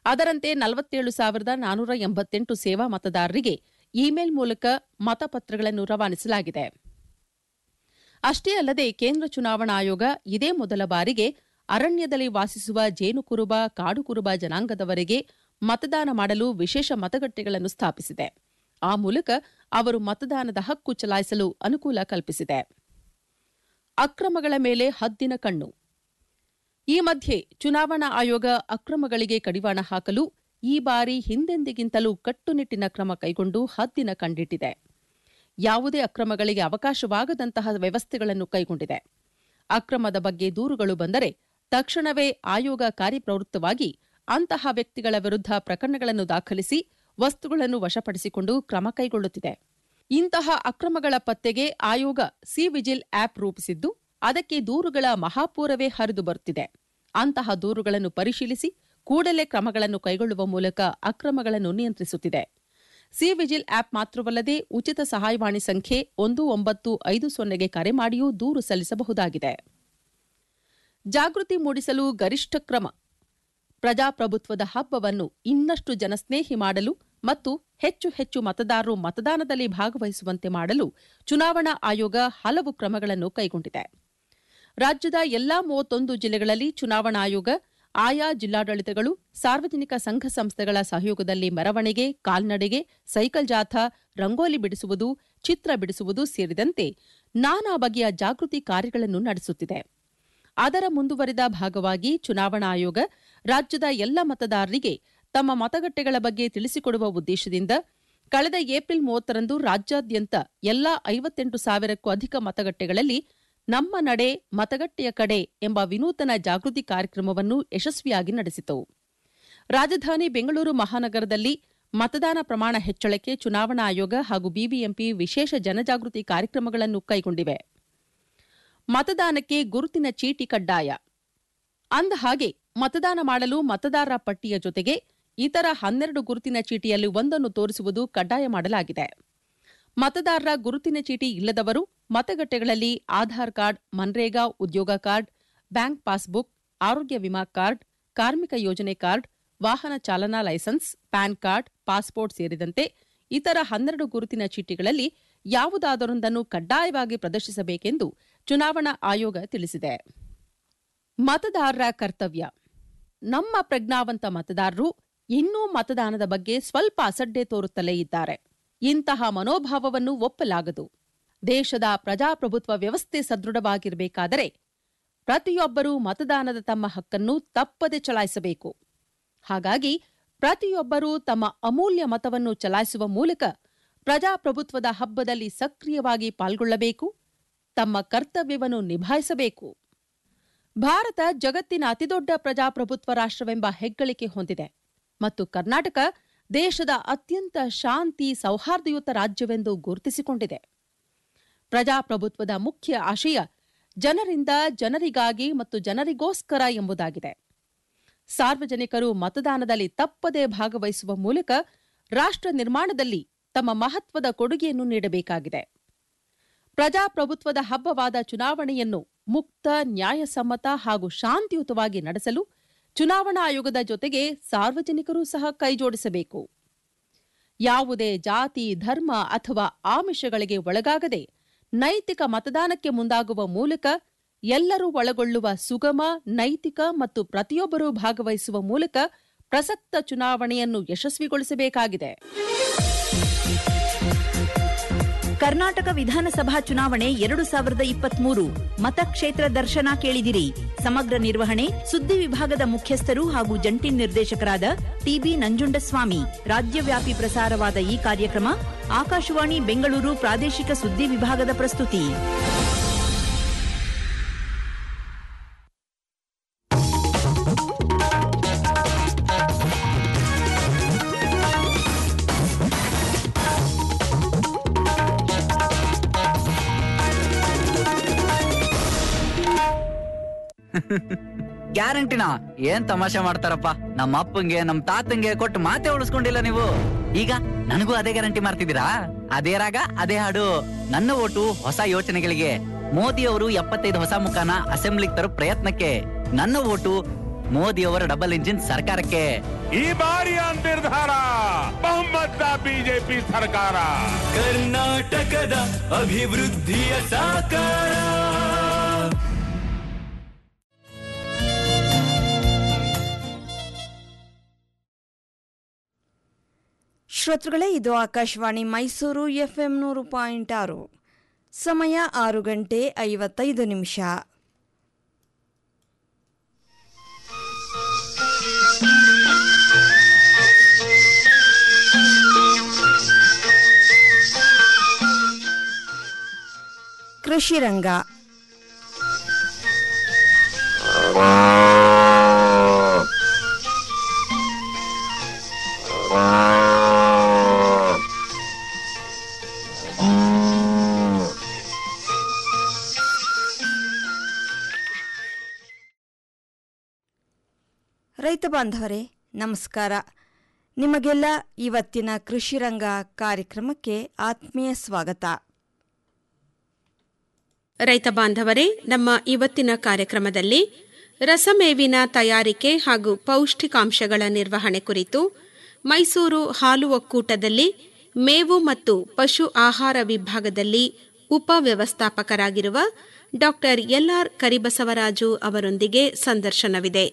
ಅದರಂತೆ ನಲವತ್ತೇಳು ಸಾವಿರದ ನಾನೂರ ಎಂಬತ್ತೆಂಟು ಸೇವಾ ಮತದಾರರಿಗೆ ಇಮೇಲ್ ಮೂಲಕ ಮತಪತ್ರಗಳನ್ನು ರವಾನಿಸಲಾಗಿದೆ ಅಷ್ಟೇ ಅಲ್ಲದೆ ಕೇಂದ್ರ ಚುನಾವಣಾ ಆಯೋಗ ಇದೇ ಮೊದಲ ಬಾರಿಗೆ ಅರಣ್ಯದಲ್ಲಿ ವಾಸಿಸುವ ಜೇನುಕುರುಬ ಕಾಡುಕುರುಬ ಜನಾಂಗದವರಿಗೆ ಮತದಾನ ಮಾಡಲು ವಿಶೇಷ ಮತಗಟ್ಟೆಗಳನ್ನು ಸ್ಥಾಪಿಸಿದೆ ಆ ಮೂಲಕ ಅವರು ಮತದಾನದ ಹಕ್ಕು ಚಲಾಯಿಸಲು ಅನುಕೂಲ ಕಲ್ಪಿಸಿದೆ ಅಕ್ರಮಗಳ ಮೇಲೆ ಹದ್ದಿನ ಕಣ್ಣು ಈ ಮಧ್ಯೆ ಚುನಾವಣಾ ಆಯೋಗ ಅಕ್ರಮಗಳಿಗೆ ಕಡಿವಾಣ ಹಾಕಲು ಈ ಬಾರಿ ಹಿಂದೆಂದಿಗಿಂತಲೂ ಕಟ್ಟುನಿಟ್ಟಿನ ಕ್ರಮ ಕೈಗೊಂಡು ಹದ್ದಿನ ಕಂಡಿಟ್ಟಿದೆ ಯಾವುದೇ ಅಕ್ರಮಗಳಿಗೆ ಅವಕಾಶವಾಗದಂತಹ ವ್ಯವಸ್ಥೆಗಳನ್ನು ಕೈಗೊಂಡಿದೆ ಅಕ್ರಮದ ಬಗ್ಗೆ ದೂರುಗಳು ಬಂದರೆ ತಕ್ಷಣವೇ ಆಯೋಗ ಕಾರ್ಯಪ್ರವೃತ್ತವಾಗಿ ಅಂತಹ ವ್ಯಕ್ತಿಗಳ ವಿರುದ್ಧ ಪ್ರಕರಣಗಳನ್ನು ದಾಖಲಿಸಿ ವಸ್ತುಗಳನ್ನು ವಶಪಡಿಸಿಕೊಂಡು ಕ್ರಮ ಕೈಗೊಳ್ಳುತ್ತಿದೆ ಇಂತಹ ಅಕ್ರಮಗಳ ಪತ್ತೆಗೆ ಆಯೋಗ ಸಿ ವಿಜಿಲ್ ಆಪ್ ರೂಪಿಸಿದ್ದು ಅದಕ್ಕೆ ದೂರುಗಳ ಮಹಾಪೂರವೇ ಹರಿದು ಬರುತ್ತಿದೆ ಅಂತಹ ದೂರುಗಳನ್ನು ಪರಿಶೀಲಿಸಿ ಕೂಡಲೇ ಕ್ರಮಗಳನ್ನು ಕೈಗೊಳ್ಳುವ ಮೂಲಕ ಅಕ್ರಮಗಳನ್ನು ನಿಯಂತ್ರಿಸುತ್ತಿದೆ ಸಿ ವಿಜಿಲ್ ಆಪ್ ಮಾತ್ರವಲ್ಲದೆ ಉಚಿತ ಸಹಾಯವಾಣಿ ಸಂಖ್ಯೆ ಒಂದು ಒಂಬತ್ತು ಐದು ಸೊನ್ನೆಗೆ ಕರೆ ಮಾಡಿಯೂ ದೂರು ಸಲ್ಲಿಸಬಹುದಾಗಿದೆ ಜಾಗೃತಿ ಮೂಡಿಸಲು ಗರಿಷ್ಠ ಕ್ರಮ ಪ್ರಜಾಪ್ರಭುತ್ವದ ಹಬ್ಬವನ್ನು ಇನ್ನಷ್ಟು ಜನಸ್ನೇಹಿ ಮಾಡಲು ಮತ್ತು ಹೆಚ್ಚು ಹೆಚ್ಚು ಮತದಾರರು ಮತದಾನದಲ್ಲಿ ಭಾಗವಹಿಸುವಂತೆ ಮಾಡಲು ಚುನಾವಣಾ ಆಯೋಗ ಹಲವು ಕ್ರಮಗಳನ್ನು ಕೈಗೊಂಡಿದೆ ರಾಜ್ಯದ ಎಲ್ಲಾ ಮೂವತ್ತೊಂದು ಜಿಲ್ಲೆಗಳಲ್ಲಿ ಚುನಾವಣಾ ಆಯೋಗ ಆಯಾ ಜಿಲ್ಲಾಡಳಿತಗಳು ಸಾರ್ವಜನಿಕ ಸಂಘ ಸಂಸ್ಥೆಗಳ ಸಹಯೋಗದಲ್ಲಿ ಮೆರವಣಿಗೆ ಕಾಲ್ನಡೆಗೆ ಸೈಕಲ್ ಜಾಥಾ ರಂಗೋಲಿ ಬಿಡಿಸುವುದು ಚಿತ್ರ ಬಿಡಿಸುವುದು ಸೇರಿದಂತೆ ನಾನಾ ಬಗೆಯ ಜಾಗೃತಿ ಕಾರ್ಯಗಳನ್ನು ನಡೆಸುತ್ತಿದೆ ಅದರ ಮುಂದುವರಿದ ಭಾಗವಾಗಿ ಚುನಾವಣಾ ಆಯೋಗ ರಾಜ್ಯದ ಎಲ್ಲ ಮತದಾರರಿಗೆ ತಮ್ಮ ಮತಗಟ್ಟೆಗಳ ಬಗ್ಗೆ ತಿಳಿಸಿಕೊಡುವ ಉದ್ದೇಶದಿಂದ ಕಳೆದ ಏಪ್ರಿಲ್ ಮೂವತ್ತರಂದು ರಾಜ್ಯಾದ್ಯಂತ ಎಲ್ಲಾ ಐವತ್ತೆಂಟು ಸಾವಿರಕ್ಕೂ ಅಧಿಕ ಮತಗಟ್ಟೆಗಳಲ್ಲಿ ನಮ್ಮ ನಡೆ ಮತಗಟ್ಟೆಯ ಕಡೆ ಎಂಬ ವಿನೂತನ ಜಾಗೃತಿ ಕಾರ್ಯಕ್ರಮವನ್ನು ಯಶಸ್ವಿಯಾಗಿ ನಡೆಸಿತು ರಾಜಧಾನಿ ಬೆಂಗಳೂರು ಮಹಾನಗರದಲ್ಲಿ ಮತದಾನ ಪ್ರಮಾಣ ಹೆಚ್ಚಳಕ್ಕೆ ಚುನಾವಣಾ ಆಯೋಗ ಹಾಗೂ ಬಿಬಿಎಂಪಿ ವಿಶೇಷ ಜನಜಾಗೃತಿ ಕಾರ್ಯಕ್ರಮಗಳನ್ನು ಕೈಗೊಂಡಿವೆ ಮತದಾನಕ್ಕೆ ಗುರುತಿನ ಚೀಟಿ ಕಡ್ಡಾಯ ಅಂದಹಾಗೆ ಮತದಾನ ಮಾಡಲು ಮತದಾರರ ಪಟ್ಟಿಯ ಜೊತೆಗೆ ಇತರ ಹನ್ನೆರಡು ಗುರುತಿನ ಚೀಟಿಯಲ್ಲಿ ಒಂದನ್ನು ತೋರಿಸುವುದು ಕಡ್ಡಾಯ ಮಾಡಲಾಗಿದೆ ಮತದಾರರ ಗುರುತಿನ ಚೀಟಿ ಇಲ್ಲದವರು ಮತಗಟ್ಟೆಗಳಲ್ಲಿ ಆಧಾರ್ ಕಾರ್ಡ್ ಮನ್ರೇಗಾ ಉದ್ಯೋಗ ಕಾರ್ಡ್ ಬ್ಯಾಂಕ್ ಪಾಸ್ಬುಕ್ ಆರೋಗ್ಯ ವಿಮಾ ಕಾರ್ಡ್ ಕಾರ್ಮಿಕ ಯೋಜನೆ ಕಾರ್ಡ್ ವಾಹನ ಚಾಲನಾ ಲೈಸೆನ್ಸ್ ಪ್ಯಾನ್ ಕಾರ್ಡ್ ಪಾಸ್ಪೋರ್ಟ್ ಸೇರಿದಂತೆ ಇತರ ಹನ್ನೆರಡು ಗುರುತಿನ ಚೀಟಿಗಳಲ್ಲಿ ಯಾವುದಾದರೊಂದನ್ನು ಕಡ್ಡಾಯವಾಗಿ ಪ್ರದರ್ಶಿಸಬೇಕೆಂದು ಚುನಾವಣಾ ಆಯೋಗ ತಿಳಿಸಿದೆ ಮತದಾರರ ಕರ್ತವ್ಯ ನಮ್ಮ ಪ್ರಜ್ಞಾವಂತ ಮತದಾರರು ಇನ್ನೂ ಮತದಾನದ ಬಗ್ಗೆ ಸ್ವಲ್ಪ ಅಸಡ್ಡೆ ತೋರುತ್ತಲೇ ಇದ್ದಾರೆ ಇಂತಹ ಮನೋಭಾವವನ್ನು ಒಪ್ಪಲಾಗದು ದೇಶದ ಪ್ರಜಾಪ್ರಭುತ್ವ ವ್ಯವಸ್ಥೆ ಸದೃಢವಾಗಿರಬೇಕಾದರೆ ಪ್ರತಿಯೊಬ್ಬರೂ ಮತದಾನದ ತಮ್ಮ ಹಕ್ಕನ್ನು ತಪ್ಪದೆ ಚಲಾಯಿಸಬೇಕು ಹಾಗಾಗಿ ಪ್ರತಿಯೊಬ್ಬರೂ ತಮ್ಮ ಅಮೂಲ್ಯ ಮತವನ್ನು ಚಲಾಯಿಸುವ ಮೂಲಕ ಪ್ರಜಾಪ್ರಭುತ್ವದ ಹಬ್ಬದಲ್ಲಿ ಸಕ್ರಿಯವಾಗಿ ಪಾಲ್ಗೊಳ್ಳಬೇಕು ತಮ್ಮ ಕರ್ತವ್ಯವನ್ನು ನಿಭಾಯಿಸಬೇಕು ಭಾರತ ಜಗತ್ತಿನ ಅತಿದೊಡ್ಡ ಪ್ರಜಾಪ್ರಭುತ್ವ ರಾಷ್ಟ್ರವೆಂಬ ಹೆಗ್ಗಳಿಕೆ ಹೊಂದಿದೆ ಮತ್ತು ಕರ್ನಾಟಕ ದೇಶದ ಅತ್ಯಂತ ಶಾಂತಿ ಸೌಹಾರ್ದಯುತ ರಾಜ್ಯವೆಂದು ಗುರುತಿಸಿಕೊಂಡಿದೆ ಪ್ರಜಾಪ್ರಭುತ್ವದ ಮುಖ್ಯ ಆಶಯ ಜನರಿಂದ ಜನರಿಗಾಗಿ ಮತ್ತು ಜನರಿಗೋಸ್ಕರ ಎಂಬುದಾಗಿದೆ ಸಾರ್ವಜನಿಕರು ಮತದಾನದಲ್ಲಿ ತಪ್ಪದೇ ಭಾಗವಹಿಸುವ ಮೂಲಕ ರಾಷ್ಟ್ರ ನಿರ್ಮಾಣದಲ್ಲಿ ತಮ್ಮ ಮಹತ್ವದ ಕೊಡುಗೆಯನ್ನು ನೀಡಬೇಕಾಗಿದೆ ಪ್ರಜಾಪ್ರಭುತ್ವದ ಹಬ್ಬವಾದ ಚುನಾವಣೆಯನ್ನು ಮುಕ್ತ ನ್ಯಾಯಸಮ್ಮತ ಹಾಗೂ ಶಾಂತಿಯುತವಾಗಿ ನಡೆಸಲು ಚುನಾವಣಾ ಆಯೋಗದ ಜೊತೆಗೆ ಸಾರ್ವಜನಿಕರೂ ಸಹ ಕೈಜೋಡಿಸಬೇಕು ಯಾವುದೇ ಜಾತಿ ಧರ್ಮ ಅಥವಾ ಆಮಿಷಗಳಿಗೆ ಒಳಗಾಗದೆ ನೈತಿಕ ಮತದಾನಕ್ಕೆ ಮುಂದಾಗುವ ಮೂಲಕ ಎಲ್ಲರೂ ಒಳಗೊಳ್ಳುವ ಸುಗಮ ನೈತಿಕ ಮತ್ತು ಪ್ರತಿಯೊಬ್ಬರೂ ಭಾಗವಹಿಸುವ ಮೂಲಕ ಪ್ರಸಕ್ತ ಚುನಾವಣೆಯನ್ನು ಯಶಸ್ವಿಗೊಳಿಸಬೇಕಾಗಿದೆ ಕರ್ನಾಟಕ ವಿಧಾನಸಭಾ ಚುನಾವಣೆ ಎರಡು ಸಾವಿರದ ಇಪ್ಪತ್ಮೂರು ಮತಕ್ಷೇತ್ರ ದರ್ಶನ ಕೇಳಿದಿರಿ ಸಮಗ್ರ ನಿರ್ವಹಣೆ ಸುದ್ದಿ ವಿಭಾಗದ ಮುಖ್ಯಸ್ಥರು ಹಾಗೂ ಜಂಟಿ ನಿರ್ದೇಶಕರಾದ ಟಿಬಿ ನಂಜುಂಡಸ್ವಾಮಿ ರಾಜ್ಯವ್ಯಾಪಿ ಪ್ರಸಾರವಾದ ಈ ಕಾರ್ಯಕ್ರಮ ಆಕಾಶವಾಣಿ ಬೆಂಗಳೂರು ಪ್ರಾದೇಶಿಕ ಸುದ್ದಿ ವಿಭಾಗದ ಪ್ರಸ್ತುತಿ ಗ್ಯಾರಂಟಿನಾ ಏನ್ ತಮಾಷೆ ಮಾಡ್ತಾರಪ್ಪ ನಮ್ಮ ಅಪ್ಪಂಗೆ ನಮ್ ತಾತಂಗೆ ಕೊಟ್ಟು ಮಾತೆ ಉಳಿಸ್ಕೊಂಡಿಲ್ಲ ನೀವು ಈಗ ನನಗೂ ಅದೇ ಗ್ಯಾರಂಟಿ ಮಾಡ್ತಿದ್ದೀರಾ ಅದೇ ರಾಗ ಅದೇ ಹಾಡು ನನ್ನ ಓಟು ಹೊಸ ಯೋಚನೆಗಳಿಗೆ ಮೋದಿ ಅವರು ಎಪ್ಪತ್ತೈದು ಹೊಸ ಮುಖಾನ ಅಸೆಂಬ್ಲಿಗೆ ತರೋ ಪ್ರಯತ್ನಕ್ಕೆ ನನ್ನ ಓಟು ಮೋದಿಯವರ ಡಬಲ್ ಇಂಜಿನ್ ಸರ್ಕಾರಕ್ಕೆ ಈ ಬಾರಿಯ ನಿರ್ಧಾರ ಬಹುಮತ ಬಿಜೆಪಿ ಸರ್ಕಾರ ಕರ್ನಾಟಕದ ಅಭಿವೃದ್ಧಿಯ ಸಾಕಾರ ಶ್ರೋತೃಗಳೇ ಇದು ಆಕಾಶವಾಣಿ ಮೈಸೂರು ಎಫ್ಎಂ ನೂರು ಪಾಯಿಂಟ್ ಆರು ಸಮಯ ಆರು ಗಂಟೆ ಐವತ್ತೈದು ನಿಮಿಷ ಕೃಷಿ ರಂಗ ರೈತ ಬಾಂಧವರೇ ನಮಸ್ಕಾರ ನಿಮಗೆಲ್ಲ ಇವತ್ತಿನ ಕೃಷಿ ರಂಗ ಕಾರ್ಯಕ್ರಮಕ್ಕೆ ಆತ್ಮೀಯ ಸ್ವಾಗತ ರೈತ ಬಾಂಧವರೇ ನಮ್ಮ ಇವತ್ತಿನ ಕಾರ್ಯಕ್ರಮದಲ್ಲಿ ರಸಮೇವಿನ ತಯಾರಿಕೆ ಹಾಗೂ ಪೌಷ್ಟಿಕಾಂಶಗಳ ನಿರ್ವಹಣೆ ಕುರಿತು ಮೈಸೂರು ಹಾಲು ಒಕ್ಕೂಟದಲ್ಲಿ ಮೇವು ಮತ್ತು ಪಶು ಆಹಾರ ವಿಭಾಗದಲ್ಲಿ ಉಪ ವ್ಯವಸ್ಥಾಪಕರಾಗಿರುವ ಡಾಕ್ಟರ್ ಎಲ್ಆರ್ ಕರಿಬಸವರಾಜು ಅವರೊಂದಿಗೆ ಸಂದರ್ಶನವಿದೆ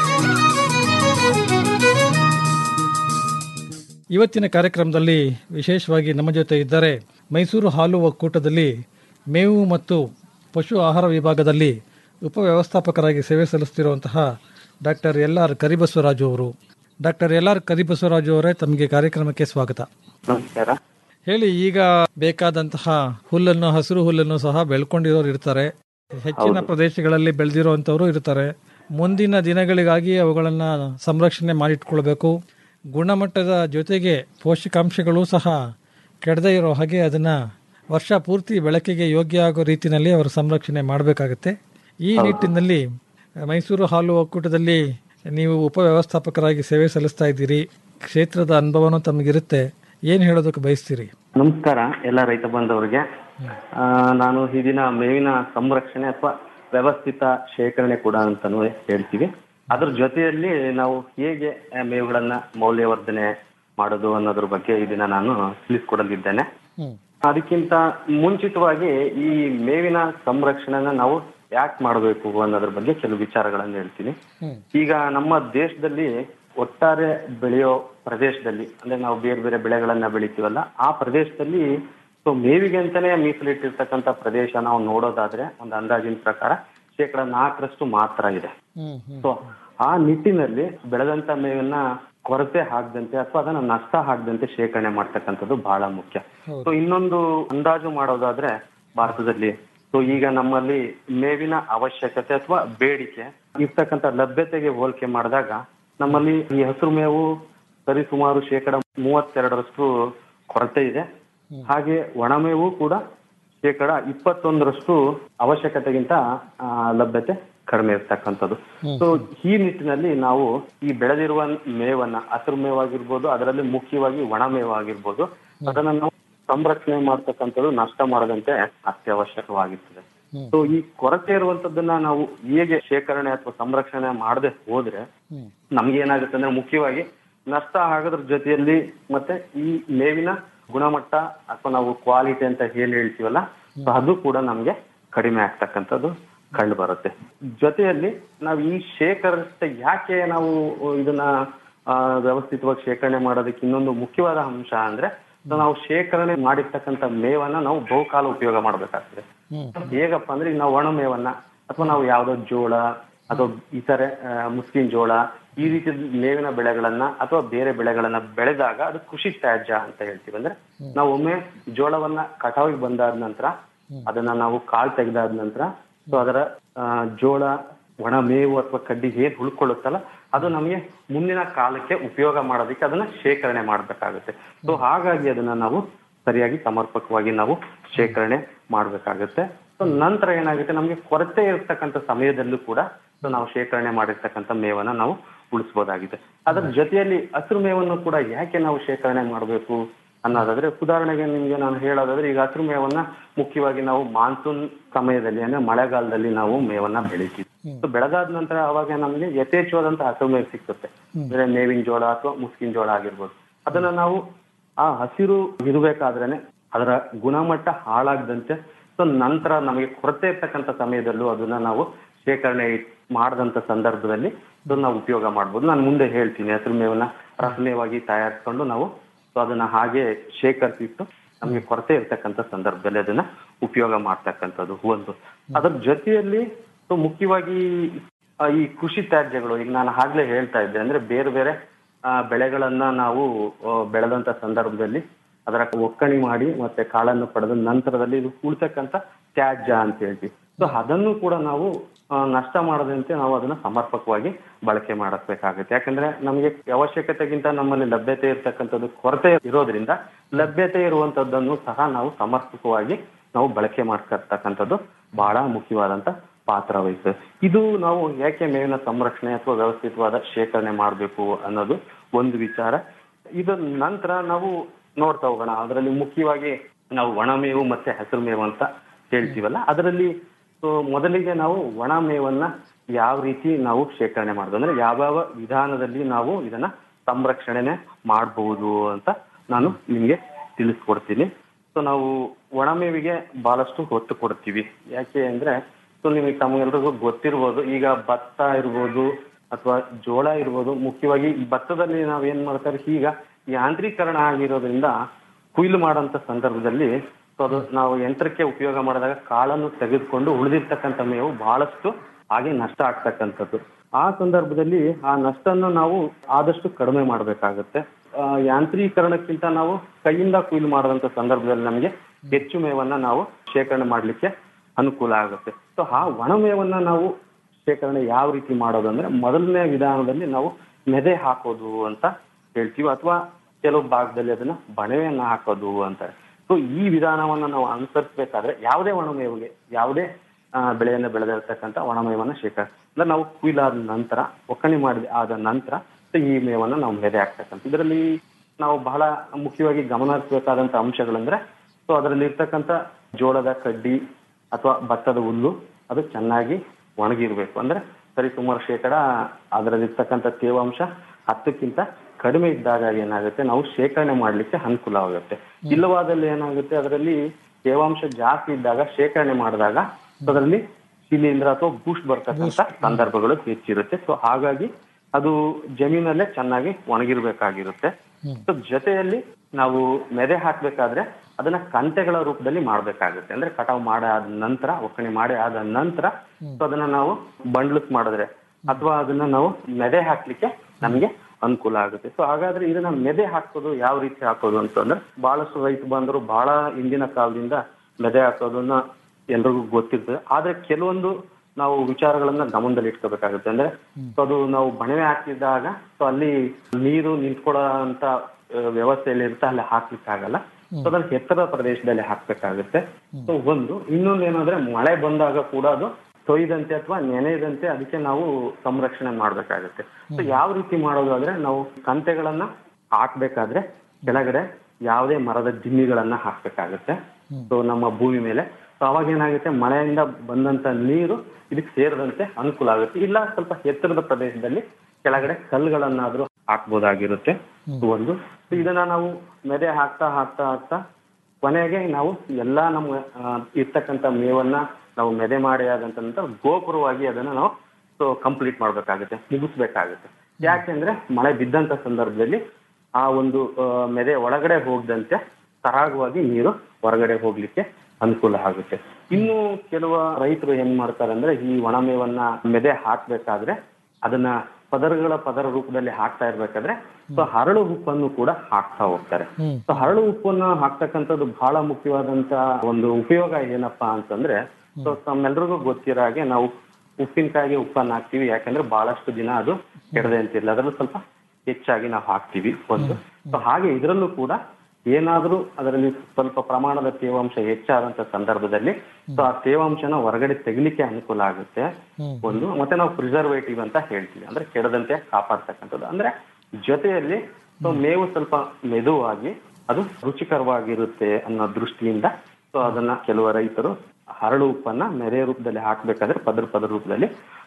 ಇವತ್ತಿನ ಕಾರ್ಯಕ್ರಮದಲ್ಲಿ ವಿಶೇಷವಾಗಿ ನಮ್ಮ ಜೊತೆ ಇದ್ದಾರೆ ಮೈಸೂರು ಹಾಲು ಒಕ್ಕೂಟದಲ್ಲಿ ಮೇವು ಮತ್ತು ಪಶು ಆಹಾರ ವಿಭಾಗದಲ್ಲಿ ಉಪವ್ಯವಸ್ಥಾಪಕರಾಗಿ ಸೇವೆ ಸಲ್ಲಿಸುತ್ತಿರುವಂತಹ ಡಾಕ್ಟರ್ ಎಲ್ ಆರ್ ಕರಿಬಸವರಾಜು ಅವರು ಡಾಕ್ಟರ್ ಎಲ್ ಆರ್ ಕರಿಬಸವರಾಜು ಅವರೇ ತಮಗೆ ಕಾರ್ಯಕ್ರಮಕ್ಕೆ ಸ್ವಾಗತ ನಮಸ್ಕಾರ ಹೇಳಿ ಈಗ ಬೇಕಾದಂತಹ ಹುಲ್ಲನ್ನು ಹಸಿರು ಹುಲ್ಲನ್ನು ಸಹ ಬೆಳ್ಕೊಂಡಿರೋರು ಇರ್ತಾರೆ ಹೆಚ್ಚಿನ ಪ್ರದೇಶಗಳಲ್ಲಿ ಬೆಳೆದಿರುವಂತವರು ಇರ್ತಾರೆ ಮುಂದಿನ ದಿನಗಳಿಗಾಗಿ ಅವುಗಳನ್ನ ಸಂರಕ್ಷಣೆ ಮಾಡಿಟ್ಕೊಳ್ಬೇಕು ಗುಣಮಟ್ಟದ ಜೊತೆಗೆ ಪೋಷಕಾಂಶಗಳು ಸಹ ಕೆಡದೇ ಇರೋ ಹಾಗೆ ಅದನ್ನ ವರ್ಷ ಪೂರ್ತಿ ಬೆಳಕಿಗೆ ಯೋಗ್ಯ ಆಗೋ ರೀತಿಯಲ್ಲಿ ಅವರು ಸಂರಕ್ಷಣೆ ಮಾಡಬೇಕಾಗತ್ತೆ ಈ ನಿಟ್ಟಿನಲ್ಲಿ ಮೈಸೂರು ಹಾಲು ಒಕ್ಕೂಟದಲ್ಲಿ ನೀವು ಉಪವ್ಯವಸ್ಥಾಪಕರಾಗಿ ಸೇವೆ ಸಲ್ಲಿಸ್ತಾ ಇದ್ದೀರಿ ಕ್ಷೇತ್ರದ ಅನುಭವನೂ ತಮಗಿರುತ್ತೆ ಏನ್ ಹೇಳೋದಕ್ಕೆ ಬಯಸ್ತೀರಿ ನಮಸ್ಕಾರ ಎಲ್ಲ ರೈತ ಬಾಂಧವರಿಗೆ ಆ, ನಾನು ಈ ದಿನ ಮೇವಿನ ಸಂರಕ್ಷಣೆ ಅಥವಾ ವ್ಯವಸ್ಥಿತ ಶೇಖರಣೆ ಕೂಡ ಅಂತಾನು ಹೇಳ್ತೀವಿ ಅದ್ರ ಜೊತೆಯಲ್ಲಿ ನಾವು ಹೇಗೆ ಆ, ಮೇವುಗಳನ್ನ ಮೌಲ್ಯವರ್ಧನೆ ಮಾಡೋದು ಅನ್ನೋದ್ರ ಬಗ್ಗೆ ಈ ದಿನ ನಾನು ತಿಳಿಸ್ಕೊಡಲಿದ್ದೇನೆ ಅದಕ್ಕಿಂತ ಮುಂಚಿತವಾಗಿ ಈ ಮೇವಿನ ಸಂರಕ್ಷಣೆನ ನಾವು ಯಾಕೆ ಮಾಡಬೇಕು ಅನ್ನೋದ್ರ ಬಗ್ಗೆ ಕೆಲವು ವಿಚಾರಗಳನ್ನು ಹೇಳ್ತೀನಿ ಈಗ ನಮ್ಮ ದೇಶದಲ್ಲಿ ಒಟ್ಟಾರೆ ಬೆಳೆಯೋ ಪ್ರದೇಶದಲ್ಲಿ ಅಂದ್ರೆ ನಾವು ಬೇರೆ ಬೇರೆ ಬೆಳೆಗಳನ್ನ ಬೆಳಿತೀವಲ್ಲ ಆ ಪ್ರದೇಶದಲ್ಲಿ ಸೊ ಮೇವಿಗೆ ಅಂತಾನೆ ಮೀಸಲಿಟ್ಟಿರ್ತಕ್ಕಂಥ ಪ್ರದೇಶ ನಾವು ನೋಡೋದಾದ್ರೆ ಒಂದು ಅಂದಾಜಿನ ಪ್ರಕಾರ ಶೇಕಡ ನಾಲ್ಕರಷ್ಟು ಮಾತ್ರ ಇದೆ ಸೊ ಆ ನಿಟ್ಟಿನಲ್ಲಿ ಬೆಳೆದಂತ ಮೇವನ್ನ ಕೊರತೆ ಆಗದಂತೆ ಅಥವಾ ಅದನ್ನ ನಷ್ಟ ಆಗದಂತೆ ಶೇಖರಣೆ ಮಾಡ್ತಕ್ಕಂಥದ್ದು ಬಹಳ ಮುಖ್ಯ ಸೊ ಇನ್ನೊಂದು ಅಂದಾಜು ಮಾಡೋದಾದ್ರೆ ಭಾರತದಲ್ಲಿ ಸೊ ಈಗ ನಮ್ಮಲ್ಲಿ ಮೇವಿನ ಅವಶ್ಯಕತೆ ಅಥವಾ ಬೇಡಿಕೆ ಇರ್ತಕ್ಕಂಥ ಲಭ್ಯತೆಗೆ ಹೋಲಿಕೆ ಮಾಡಿದಾಗ ನಮ್ಮಲ್ಲಿ ಈ ಹಸಿರು ಮೇವು ಸರಿಸುಮಾರು ಶೇಕಡ ಮೂವತ್ತೆರಡರಷ್ಟು ಕೊರತೆ ಇದೆ ಹಾಗೆ ಒಣಮೇವು ಕೂಡ ಶೇಕಡ ಇಪ್ಪತ್ತೊಂದರಷ್ಟು ಅವಶ್ಯಕತೆಗಿಂತ ಆ, ಲಭ್ಯತೆ ಕಡಿಮೆ ಇರ್ತಕ್ಕಂಥದ್ದು ಸೊ ಈ ನಿಟ್ಟಿನಲ್ಲಿ ನಾವು ಈ ಬೆಳೆದಿರುವ ಮೇವನ್ನ ಹಸಿರು ಮೇವಾಗಿರ್ಬೋದು ಅದರಲ್ಲಿ ಮುಖ್ಯವಾಗಿ ಒಣ ಮೇವಾಗಿರ್ಬೋದು ಅದನ್ನ ನಾವು ಸಂರಕ್ಷಣೆ ಮಾಡ್ತಕ್ಕಂಥದ್ದು ನಷ್ಟ ಮಾಡದಂತೆ ಅತ್ಯವಶ್ಯಕವಾಗಿರ್ತದೆ ಸೊ ಈ ಕೊರತೆ ಇರುವಂತದ್ದನ್ನ ನಾವು ಹೇಗೆ ಶೇಖರಣೆ ಅಥವಾ ಸಂರಕ್ಷಣೆ ಮಾಡದೆ ಹೋದ್ರೆ ನಮ್ಗೆ ಏನಾಗುತ್ತೆ ಅಂದ್ರೆ ಮುಖ್ಯವಾಗಿ ನಷ್ಟ ಆಗೋದ್ರ ಜೊತೆಯಲ್ಲಿ ಮತ್ತೆ ಈ ಮೇವಿನ ಗುಣಮಟ್ಟ ಅಥವಾ ನಾವು ಕ್ವಾಲಿಟಿ ಅಂತ ಏನ್ ಹೇಳ್ತೀವಲ್ಲ so ಅದು ಕೂಡ ನಮ್ಗೆ ಕಡಿಮೆ ಆಗ್ತಕ್ಕಂಥದ್ದು ಕಂಡು ಬರುತ್ತೆ ಜೊತೆಯಲ್ಲಿ ನಾವು ಈ ಶೇಖರಿಸಿದ ಯಾಕೆ ನಾವು ಇದನ್ನ ಆ, ವ್ಯವಸ್ಥಿತವಾಗಿ ಶೇಖರಣೆ ಮಾಡೋದಕ್ಕೆ ಇನ್ನೊಂದು ಮುಖ್ಯವಾದ ಅಂಶ ಅಂದ್ರೆ so ನಾವು ಶೇಖರಣೆ ಮಾಡಿರ್ತಕ್ಕಂಥ ಮೇವನ್ನ ನಾವು ಬಹುಕಾಲ ಉಪಯೋಗ ಮಾಡ್ಬೇಕಾಗ್ತದೆ ಹೇಗಪ್ಪ ಅಂದ್ರೆ ಈಗ ನಾವು ಒಣ ಮೇವನ್ನ ಅಥವಾ ನಾವು ಯಾವ್ದೋ ಜೋಳ ಅಥವಾ ಇತರೆ ಆ, ಮುಸ್ಕಿನ್ ಜೋಳ ಈ ರೀತಿ ಮೇವಿನ ಬೆಳೆಗಳನ್ನ ಅಥವಾ ಬೇರೆ ಬೆಳೆಗಳನ್ನ ಬೆಳೆದಾಗ ಅದು ಕೃಷಿ ತ್ಯಾಜ್ಯ ಅಂತ ಹೇಳ್ತೀವಿ ಅಂದ್ರೆ ನಾವು ಒಮ್ಮೆ ಜೋಳವನ್ನ ಕಟಾವಿಗೆ ಬಂದಾದ ನಂತರ ಅದನ್ನ ನಾವು ಕಾಳು ತೆಗೆದಾದ ನಂತರ ಸೊ ಅದರ ಆ, ಜೋಳ ಒಣ ಮೇವು ಅಥವಾ ಕಡ್ಡಿ ಏನ್ ಉಳ್ಕೊಳ್ಳುತ್ತಲ್ಲ ಅದು ನಮಗೆ ಮುಂದಿನ ಕಾಲಕ್ಕೆ ಉಪಯೋಗ ಮಾಡೋದಕ್ಕೆ ಅದನ್ನ ಶೇಖರಣೆ ಮಾಡ್ಬೇಕಾಗುತ್ತೆ ಸೊ ಹಾಗಾಗಿ ಅದನ್ನ ನಾವು ಸರಿಯಾಗಿ ಸಮರ್ಪಕವಾಗಿ ನಾವು ಶೇಖರಣೆ ಮಾಡ್ಬೇಕಾಗುತ್ತೆ ಸೊ ನಂತರ ಏನಾಗುತ್ತೆ ನಮಗೆ ಕೊರತೆ ಇರ್ತಕ್ಕಂಥ ಸಮಯದಲ್ಲೂ ಕೂಡ ಸೊ ನಾವು ಶೇಖರಣೆ ಮಾಡಿರ್ತಕ್ಕಂಥ ಮೇವನ್ನ ನಾವು ಉಳಿಸಬಹುದಾಗಿದೆ ಅದರ ಜೊತೆಯಲ್ಲಿ ಹಸಿರು ಮೇವನ್ನು ಕೂಡ ಯಾಕೆ ನಾವು ಶೇಖರಣೆ ಮಾಡಬೇಕು ಅನ್ನೋದಾದ್ರೆ ಉದಾಹರಣೆಗೆ ನಿಮ್ಗೆ ನಾನು ಹೇಳೋದಾದ್ರೆ ಈಗ ಹಸಿರು ಮೇವನ್ನ ಮುಖ್ಯವಾಗಿ ನಾವು ಮಾನ್ಸೂನ್ ಸಮಯದಲ್ಲಿ ಅಂದ್ರೆ ಮಳೆಗಾಲದಲ್ಲಿ ನಾವು ಮೇವನ್ನ ಬೆಳಿತೀವಿ ಸೊ ಬೆಳೆದಾದ ನಂತರ ಅವಾಗ ನಮಗೆ ಯಥೇಚ್ಛವಾದಂತ ಹಸಿರು ಮೇವು ಸಿಕ್ಕುತ್ತೆ ಅಂದ್ರೆ ಮೇವಿನ ಜೋಳ ಅಥವಾ ಮುಸ್ಕಿನ ಜೋಳ ಆಗಿರ್ಬೋದು ಅದನ್ನ ನಾವು ಆ ಹಸಿರು ಇರಬೇಕಾದ್ರೇನೆ ಅದರ ಗುಣಮಟ್ಟ ಹಾಳಾಗದಂತೆ ಸೊ ನಂತರ ನಮಗೆ ಕೊರತೆ ಇರ್ತಕ್ಕಂಥ ಸಮಯದಲ್ಲೂ ಅದನ್ನ ನಾವು ಶೇಖರಣೆ ಮಾಡದಂತ ಸಂದರ್ಭದಲ್ಲಿ ಅದನ್ನ ನಾವು ಉಪಯೋಗ ಮಾಡ್ಬೋದು ನಾನು ಮುಂದೆ ಹೇಳ್ತೀನಿ ಹಸಿರು ಮೇವನ್ನ ರಸಮೇವಾಗಿ ತಯಾರಿಸ್ಕೊಂಡು ನಾವು ಸೊ ಅದನ್ನ ಹಾಗೆ ಶೇಖರಿಸಿಟ್ಟು ನಮಗೆ ಕೊರತೆ ಇರ್ತಕ್ಕಂಥ ಸಂದರ್ಭದಲ್ಲಿ ಅದನ್ನ ಉಪಯೋಗ ಮಾಡ್ತಕ್ಕಂಥದ್ದು ಒಂದು ಅದ್ರ ಜೊತೆಯಲ್ಲಿ ಸೊ ಮುಖ್ಯವಾಗಿ ಆ, ಈ ಕೃಷಿ ತ್ಯಾಜ್ಯಗಳು ಈಗ ನಾನು ಆಗ್ಲೇ ಹೇಳ್ತಾ ಇದ್ದೆ ಅಂದ್ರೆ ಬೇರೆ ಬೇರೆ ಆ, ಬೆಳೆಗಳನ್ನ ನಾವು ಆ, ಬೆಳೆದಂತ ಸಂದರ್ಭದಲ್ಲಿ ಅದರ ಒಕ್ಕಣಿ ಮಾಡಿ ಮತ್ತೆ ಕಾಳನ್ನು ಪಡೆದ ನಂತರದಲ್ಲಿ ಇದು ಉಳ್ತಕ್ಕಂಥ ತ್ಯಾಜ್ಯ ಅಂತ ಹೇಳ್ತೀವಿ ಸೊ ಅದನ್ನು ಕೂಡ ನಾವು ಆ, ನಷ್ಟ ಮಾಡದಂತೆ ನಾವು ಅದನ್ನ ಸಮರ್ಪಕವಾಗಿ ಬಳಕೆ ಮಾಡಬೇಕಾಗುತ್ತೆ ಯಾಕಂದ್ರೆ ನಮಗೆ ಅವಶ್ಯಕತೆಗಿಂತ ನಮ್ಮಲ್ಲಿ ಲಭ್ಯತೆ ಇರ್ತಕ್ಕಂಥದ್ದು ಕೊರತೆ ಇರೋದ್ರಿಂದ ಲಭ್ಯತೆ ಇರುವಂತದ್ದನ್ನು ಸಹ ನಾವು ಸಮರ್ಪಕವಾಗಿ ನಾವು ಬಳಕೆ ಮಾಡ್ಕೊಳ್ತಕ್ಕಂಥದ್ದು ಬಹಳ ಮುಖ್ಯವಾದಂತ ಪಾತ್ರ ವಹಿಸ್ತದೆ ಇದು ನಾವು ಯಾಕೆ ಮೇವಿನ ಸಂರಕ್ಷಣೆ ಅಥವಾ ವ್ಯವಸ್ಥಿತವಾದ ಶೇಖರಣೆ ಮಾಡಬೇಕು ಅನ್ನೋದು ಒಂದು ವಿಚಾರ ಇದರ ನಂತರ ನಾವು ನೋಡ್ತಾ ಹೋಗೋಣ ಅದರಲ್ಲಿ ಮುಖ್ಯವಾಗಿ ನಾವು ಒಣ ಮೇವು ಮತ್ತೆ ಹಸಿರು ಮೇವು ಅಂತ ಹೇಳ್ತೀವಲ್ಲ ಅದರಲ್ಲಿ ಸೊ ಮೊದಲಿಗೆ ನಾವು ಒಣ ಮೇವನ್ನ ಯಾವ ರೀತಿ ನಾವು ಶೇಖರಣೆ ಮಾಡೋದು ಅಂದ್ರೆ ಯಾವ್ಯಾವ ವಿಧಾನದಲ್ಲಿ ನಾವು ಇದನ್ನ ಸಂರಕ್ಷಣೆನೆ ಮಾಡಬಹುದು ಅಂತ ನಾನು ನಿಮ್ಗೆ ತಿಳಿಸ್ಕೊಡ್ತೀನಿ ಸೊ ನಾವು ಒಣ ಮೇವಿಗೆ ಬಹಳಷ್ಟು ಒತ್ತು ಕೊಡ್ತೀವಿ ಯಾಕೆ ಅಂದ್ರೆ ಸೊ ನಿಮಗೆ ತಮಗೆಲ್ರಿಗೂ ಗೊತ್ತಿರ್ಬೋದು ಈಗ ಭತ್ತ ಇರ್ಬೋದು ಅಥವಾ ಜೋಳ ಇರ್ಬೋದು ಮುಖ್ಯವಾಗಿ ಭತ್ತದಲ್ಲಿ ನಾವ್ ಏನ್ ಮಾಡ್ತಾರೆ ಈಗ ಯಾಂತ್ರೀಕರಣ ಆಗಿರೋದ್ರಿಂದ ಕುಯ್ಲು ಮಾಡೋಂಥ ಸಂದರ್ಭದಲ್ಲಿ ಸೊ ಅದು ನಾವು ಯಂತ್ರಕ್ಕೆ ಉಪಯೋಗ ಮಾಡಿದಾಗ ಕಾಳನ್ನು ತೆಗೆದುಕೊಂಡು ಉಳಿದಿರ್ತಕ್ಕಂಥ ಮೇವು ಬಹಳಷ್ಟು ಹಾಗೆ ನಷ್ಟ ಆಗ್ತಕ್ಕಂಥದ್ದು ಆ ಸಂದರ್ಭದಲ್ಲಿ ಆ ನಷ್ಟನ್ನು ನಾವು ಆದಷ್ಟು ಕಡಿಮೆ ಮಾಡಬೇಕಾಗುತ್ತೆ ಯಾಂತ್ರೀಕರಣಕ್ಕಿಂತ ನಾವು ಕೈಯಿಂದ ಕುಯ್ಲು ಮಾಡಿದಂತ ಸಂದರ್ಭದಲ್ಲಿ ನಮಗೆ ಹೆಚ್ಚು ಮೇವನ್ನ ನಾವು ಶೇಖರಣೆ ಮಾಡ್ಲಿಕ್ಕೆ ಅನುಕೂಲ ಆಗುತ್ತೆ ಸೊ ಆ ಒಣ ಮೇವನ್ನ ನಾವು ಶೇಖರಣೆ ಯಾವ ರೀತಿ ಮಾಡೋದು ಅಂದ್ರೆ ಮೊದಲನೇ ವಿಧಾನದಲ್ಲಿ ನಾವು ಮೆದೆ ಹಾಕೋದು ಅಂತ ಹೇಳ್ತೀವಿ ಅಥವಾ ಕೆಲವು ಭಾಗದಲ್ಲಿ ಅದನ್ನ ಬಣವೆಯನ್ನ ಹಾಕೋದು ಅಂತ ಸೊ ಈ ವಿಧಾನವನ್ನ ನಾವು ಅನುಸರಿಸಬೇಕಾದ್ರೆ ಯಾವುದೇ ಒಣಮೇವಿಗೆ ಯಾವುದೇ ಆ, ಬೆಳೆಯನ್ನ ಬೆಳೆದಿರ್ತಕ್ಕಂಥ ಒಣಮೇವನ್ನ ಶೇಖರ ಅಂದ್ರೆ ನಾವು ಕುಯ್ಲಾದ ನಂತರ ಒಕ್ಕಣೆ ಮಾಡಿದ ಆದ ನಂತರ ಸೊ ಈ ಮೇವನ್ನ ನಾವು ಮೆದೆ ಹಾಕ್ತಕ್ಕಂಥ ಇದರಲ್ಲಿ ನಾವು ಬಹಳ ಮುಖ್ಯವಾಗಿ ಗಮನ ಹರಿಸಬೇಕಾದಂತ ಅಂಶಗಳಂದ್ರೆ ಸೊ ಅದರಲ್ಲಿ ಇರ್ತಕ್ಕಂಥ ಜೋಳದ ಕಡ್ಡಿ ಅಥವಾ ಭತ್ತದ ಹುಲ್ಲು ಅದು ಚೆನ್ನಾಗಿ ಒಣಗಿರ್ಬೇಕು ಅಂದ್ರೆ ಸರಿ ಸುಮಾರು ಶೇಕಡ ಅದರಲ್ಲಿರ್ತಕ್ಕಂಥ ತೇವಾಂಶ ಹತ್ತಕ್ಕಿಂತ ಕಡಿಮೆ ಇದ್ದಾಗ ಏನಾಗುತ್ತೆ ನಾವು ಶೇಖರಣೆ ಮಾಡ್ಲಿಕ್ಕೆ ಅನುಕೂಲವಾಗುತ್ತೆ ಇಲ್ಲವಾದಲ್ಲಿ ಏನಾಗುತ್ತೆ ಅದರಲ್ಲಿ ತೇವಾಂಶ ಜಾಸ್ತಿ ಇದ್ದಾಗ ಶೇಖರಣೆ ಮಾಡಿದಾಗ ಅದರಲ್ಲಿ ಶಿಲೀಂಧ್ರ ಅಥವಾ ಬೂಸ್ಟ್ ಬರ್ತಕ್ಕಂಥ ಸಂದರ್ಭಗಳು ಹೆಚ್ಚಿರುತ್ತೆ ಸೊ ಹಾಗಾಗಿ ಅದು ಜಮೀನಲ್ಲೇ ಚೆನ್ನಾಗಿ ಒಣಗಿರ್ಬೇಕಾಗಿರುತ್ತೆ ಸೊ ಜೊತೆಯಲ್ಲಿ ನಾವು ಮೆದೆ ಹಾಕ್ಬೇಕಾದ್ರೆ ಅದನ್ನ ಕಂತೆಗಳ ರೂಪದಲ್ಲಿ ಮಾಡ್ಬೇಕಾಗುತ್ತೆ ಅಂದ್ರೆ ಕಟಾವ್ ಮಾಡಾದ ನಂತರ ಒಕ್ಕಣೆ ಮಾಡಿ ಆದ ನಂತರ ಸೊ ಅದನ್ನ ನಾವು ಬಂಡ್ಲಸ್ ಮಾಡಿದ್ರೆ ಅಥವಾ ಅದನ್ನ ನಾವು ಮೆದೆ ಹಾಕ್ಲಿಕ್ಕೆ ನಮ್ಗೆ ಅನುಕೂಲ ಆಗುತ್ತೆ ಸೊ ಹಾಗಾದ್ರೆ ಇದನ್ನ ಮೆದೆ ಹಾಕೋದು ಯಾವ ರೀತಿ ಹಾಕೋದು ಅಂತಂದ್ರೆ ಬಹಳಷ್ಟು ರೈತ ಬಂದರು ಬಹಳ ಹಿಂದಿನ ಕಾಲದಿಂದ ಮೆದೆ ಹಾಕೋದನ್ನ ಎಲ್ರಿಗೂ ಗೊತ್ತಿರ್ತದೆ ಆದ್ರೆ ಕೆಲವೊಂದು ನಾವು ವಿಚಾರಗಳನ್ನ ಗಮನದಲ್ಲಿ ಇಟ್ಕೋಬೇಕಾಗುತ್ತೆ ಅಂದ್ರೆ ಸೊ ಅದು ನಾವು ಬಣವೆ ಹಾಕಿದಾಗ ಸೊ ಅಲ್ಲಿ ನೀರು ನಿಂತ್ಕೊಳ್ಳೋ ಅಂತ ವ್ಯವಸ್ಥೆಯಲ್ಲಿ ಇರುತ್ತೆ ಅಲ್ಲಿ ಹಾಕ್ಲಿಕ್ಕೆ ಆಗಲ್ಲ ಸೊ ಅದನ್ನ ಎತ್ತರದ ಪ್ರದೇಶದಲ್ಲಿ ಹಾಕ್ಬೇಕಾಗುತ್ತೆ ಸೊ ಒಂದು ಇನ್ನೊಂದು ಏನಂದ್ರೆ ಮಳೆ ಬಂದಾಗ ಕೂಡ ಅದು ತೊಯ್ದಂತೆ ಅಥವಾ ನೆನೆಯದಂತೆ ಅದಕ್ಕೆ ನಾವು ಸಂರಕ್ಷಣೆ ಮಾಡ್ಬೇಕಾಗುತ್ತೆ ಸೊ ಯಾವ ರೀತಿ ಮಾಡೋದು ಅಂದ್ರೆ ನಾವು ಕಂತೆಗಳನ್ನ ಹಾಕ್ಬೇಕಾದ್ರೆ ಕೆಳಗಡೆ ಯಾವುದೇ ಮರದ ದಿಮ್ಮಿಗಳನ್ನ ಹಾಕ್ಬೇಕಾಗುತ್ತೆ ಸೊ ನಮ್ಮ ಭೂಮಿ ಮೇಲೆ ಸೊ ಅವಾಗ ಏನಾಗುತ್ತೆ ಮಳೆಯಿಂದ ಬಂದಂತ ನೀರು ಇದಕ್ಕೆ ಸೇರದಂತೆ ಅನುಕೂಲ ಆಗುತ್ತೆ ಇಲ್ಲ ಸ್ವಲ್ಪ ಎತ್ತರದ ಪ್ರದೇಶದಲ್ಲಿ ಕೆಳಗಡೆ ಕಲ್ಲುಗಳನ್ನಾದ್ರೂ ಹಾಕ್ಬೋದಾಗಿರುತ್ತೆ ಒಂದು So ಇದನ್ನ ನಾವು ಮೆದೆ ಹಾಕ್ತಾ ಹಾಕ್ತಾ ಹಾಕ್ತಾ ಕೊನೆಗೆ ನಾವು ಎಲ್ಲಾ ನಮ್ಮ ಆ, ಇರ್ತಕ್ಕಂಥ ಮೇವನ್ನ ನಾವು ಮೆದೆ ಮಾಡಿ ಆದಂತ ನಂತರ ಗೋಪುರವಾಗಿ ಅದನ್ನ ನಾವು ಸೊ ಕಂಪ್ಲೀಟ್ ಮಾಡ್ಬೇಕಾಗುತ್ತೆ ಮುಗಿಸ್ಬೇಕಾಗುತ್ತೆ ಯಾಕೆಂದ್ರೆ ಮಳೆ ಬಿದ್ದಂತ ಸಂದರ್ಭದಲ್ಲಿ ಆ ಒಂದು ಆ, ಮೆದೆ ಒಳಗಡೆ ಹೋಗದಂತೆ ಸರಾಗವಾಗಿ ನೀರು ಹೊರಗಡೆ ಹೋಗ್ಲಿಕ್ಕೆ ಅನುಕೂಲ ಆಗುತ್ತೆ ಇನ್ನು ಕೆಲವು ರೈತರು ಏನ್ ಮಾಡ್ತಾರೆ ಅಂದ್ರೆ ಈ ಒಣಮೇವನ್ನ ಮೆದೆ ಹಾಕ್ಬೇಕಾದ್ರೆ ಅದನ್ನ ಪದರಗಳ ಪದರ ರೂಪದಲ್ಲಿ ಹಾಕ್ತಾ ಇರ್ಬೇಕಾದ್ರೆ ಸೊ ಹರಳು ಉಪ್ಪನ್ನು ಕೂಡ ಹಾಕ್ತಾ ಹೋಗ್ತಾರೆ ಸೊ ಹರಳು ಉಪ್ಪನ್ನ ಹಾಕ್ತಕ್ಕಂಥದ್ದು ಬಹಳ ಮುಖ್ಯವಾದಂತ ಒಂದು ಉಪಯೋಗ ಏನಪ್ಪಾ ಅಂತಂದ್ರೆ ಸೊ ತಮ್ಮೆಲ್ರಿಗೂ ಗೊತ್ತಿರೋ ಹಾಗೆ ನಾವು ಉಪ್ಪಿನಕಾಯಿಗೆ ಉಪ್ಪನ್ನ ಹಾಕ್ತಿವಿ ಯಾಕಂದ್ರೆ ಬಹಳಷ್ಟು ದಿನ ಅದು ಕೆಡದೆ ಅಂತಿಲ್ಲ ಅದ್ರಲ್ಲಿ ಸ್ವಲ್ಪ ಹೆಚ್ಚಾಗಿ ನಾವು ಹಾಕ್ತಿವಿ ಒಂದು ಸೊ ಹಾಗೆ ಇದರಲ್ಲೂ ಕೂಡ ಏನಾದ್ರೂ ಅದರಲ್ಲಿ ಸ್ವಲ್ಪ ಪ್ರಮಾಣದ ತೇವಾಂಶ ಹೆಚ್ಚಾದಂತ ಸಂದರ್ಭದಲ್ಲಿ ಸೊ ಆ ತೇವಾಂಶನ ಹೊರಗಡೆ ತೆಗಿಲಿಕ್ಕೆ ಅನುಕೂಲ ಆಗುತ್ತೆ ಒಂದು ಮತ್ತೆ ನಾವು ಪ್ರಿಸರ್ವೇಟಿವ್ ಅಂತ ಹೇಳ್ತೀವಿ ಅಂದ್ರೆ ಕೆಡದಂತೆ ಕಾಪಾಡ್ತಕ್ಕಂಥದ್ದು ಅಂದ್ರೆ ಜೊತೆಯಲ್ಲಿ ಸೊ ಮೇವು ಸ್ವಲ್ಪ ಮೆದುವಾಗಿ ಅದು ರುಚಿಕರವಾಗಿರುತ್ತೆ ಅನ್ನೋ ದೃಷ್ಟಿಯಿಂದ ಸೊ ಅದನ್ನ ಕೆಲವು ರೈತರು ಹರಳು ಉಪ್ಪನ್ನ ನೆರೆ ರೂಪದಲ್ಲಿ ಹಾಕ್ಬೇಕಾದ್ರೆ ಪದ್ರ ಪದ್ರ ರೂಪದಲ್ಲಿ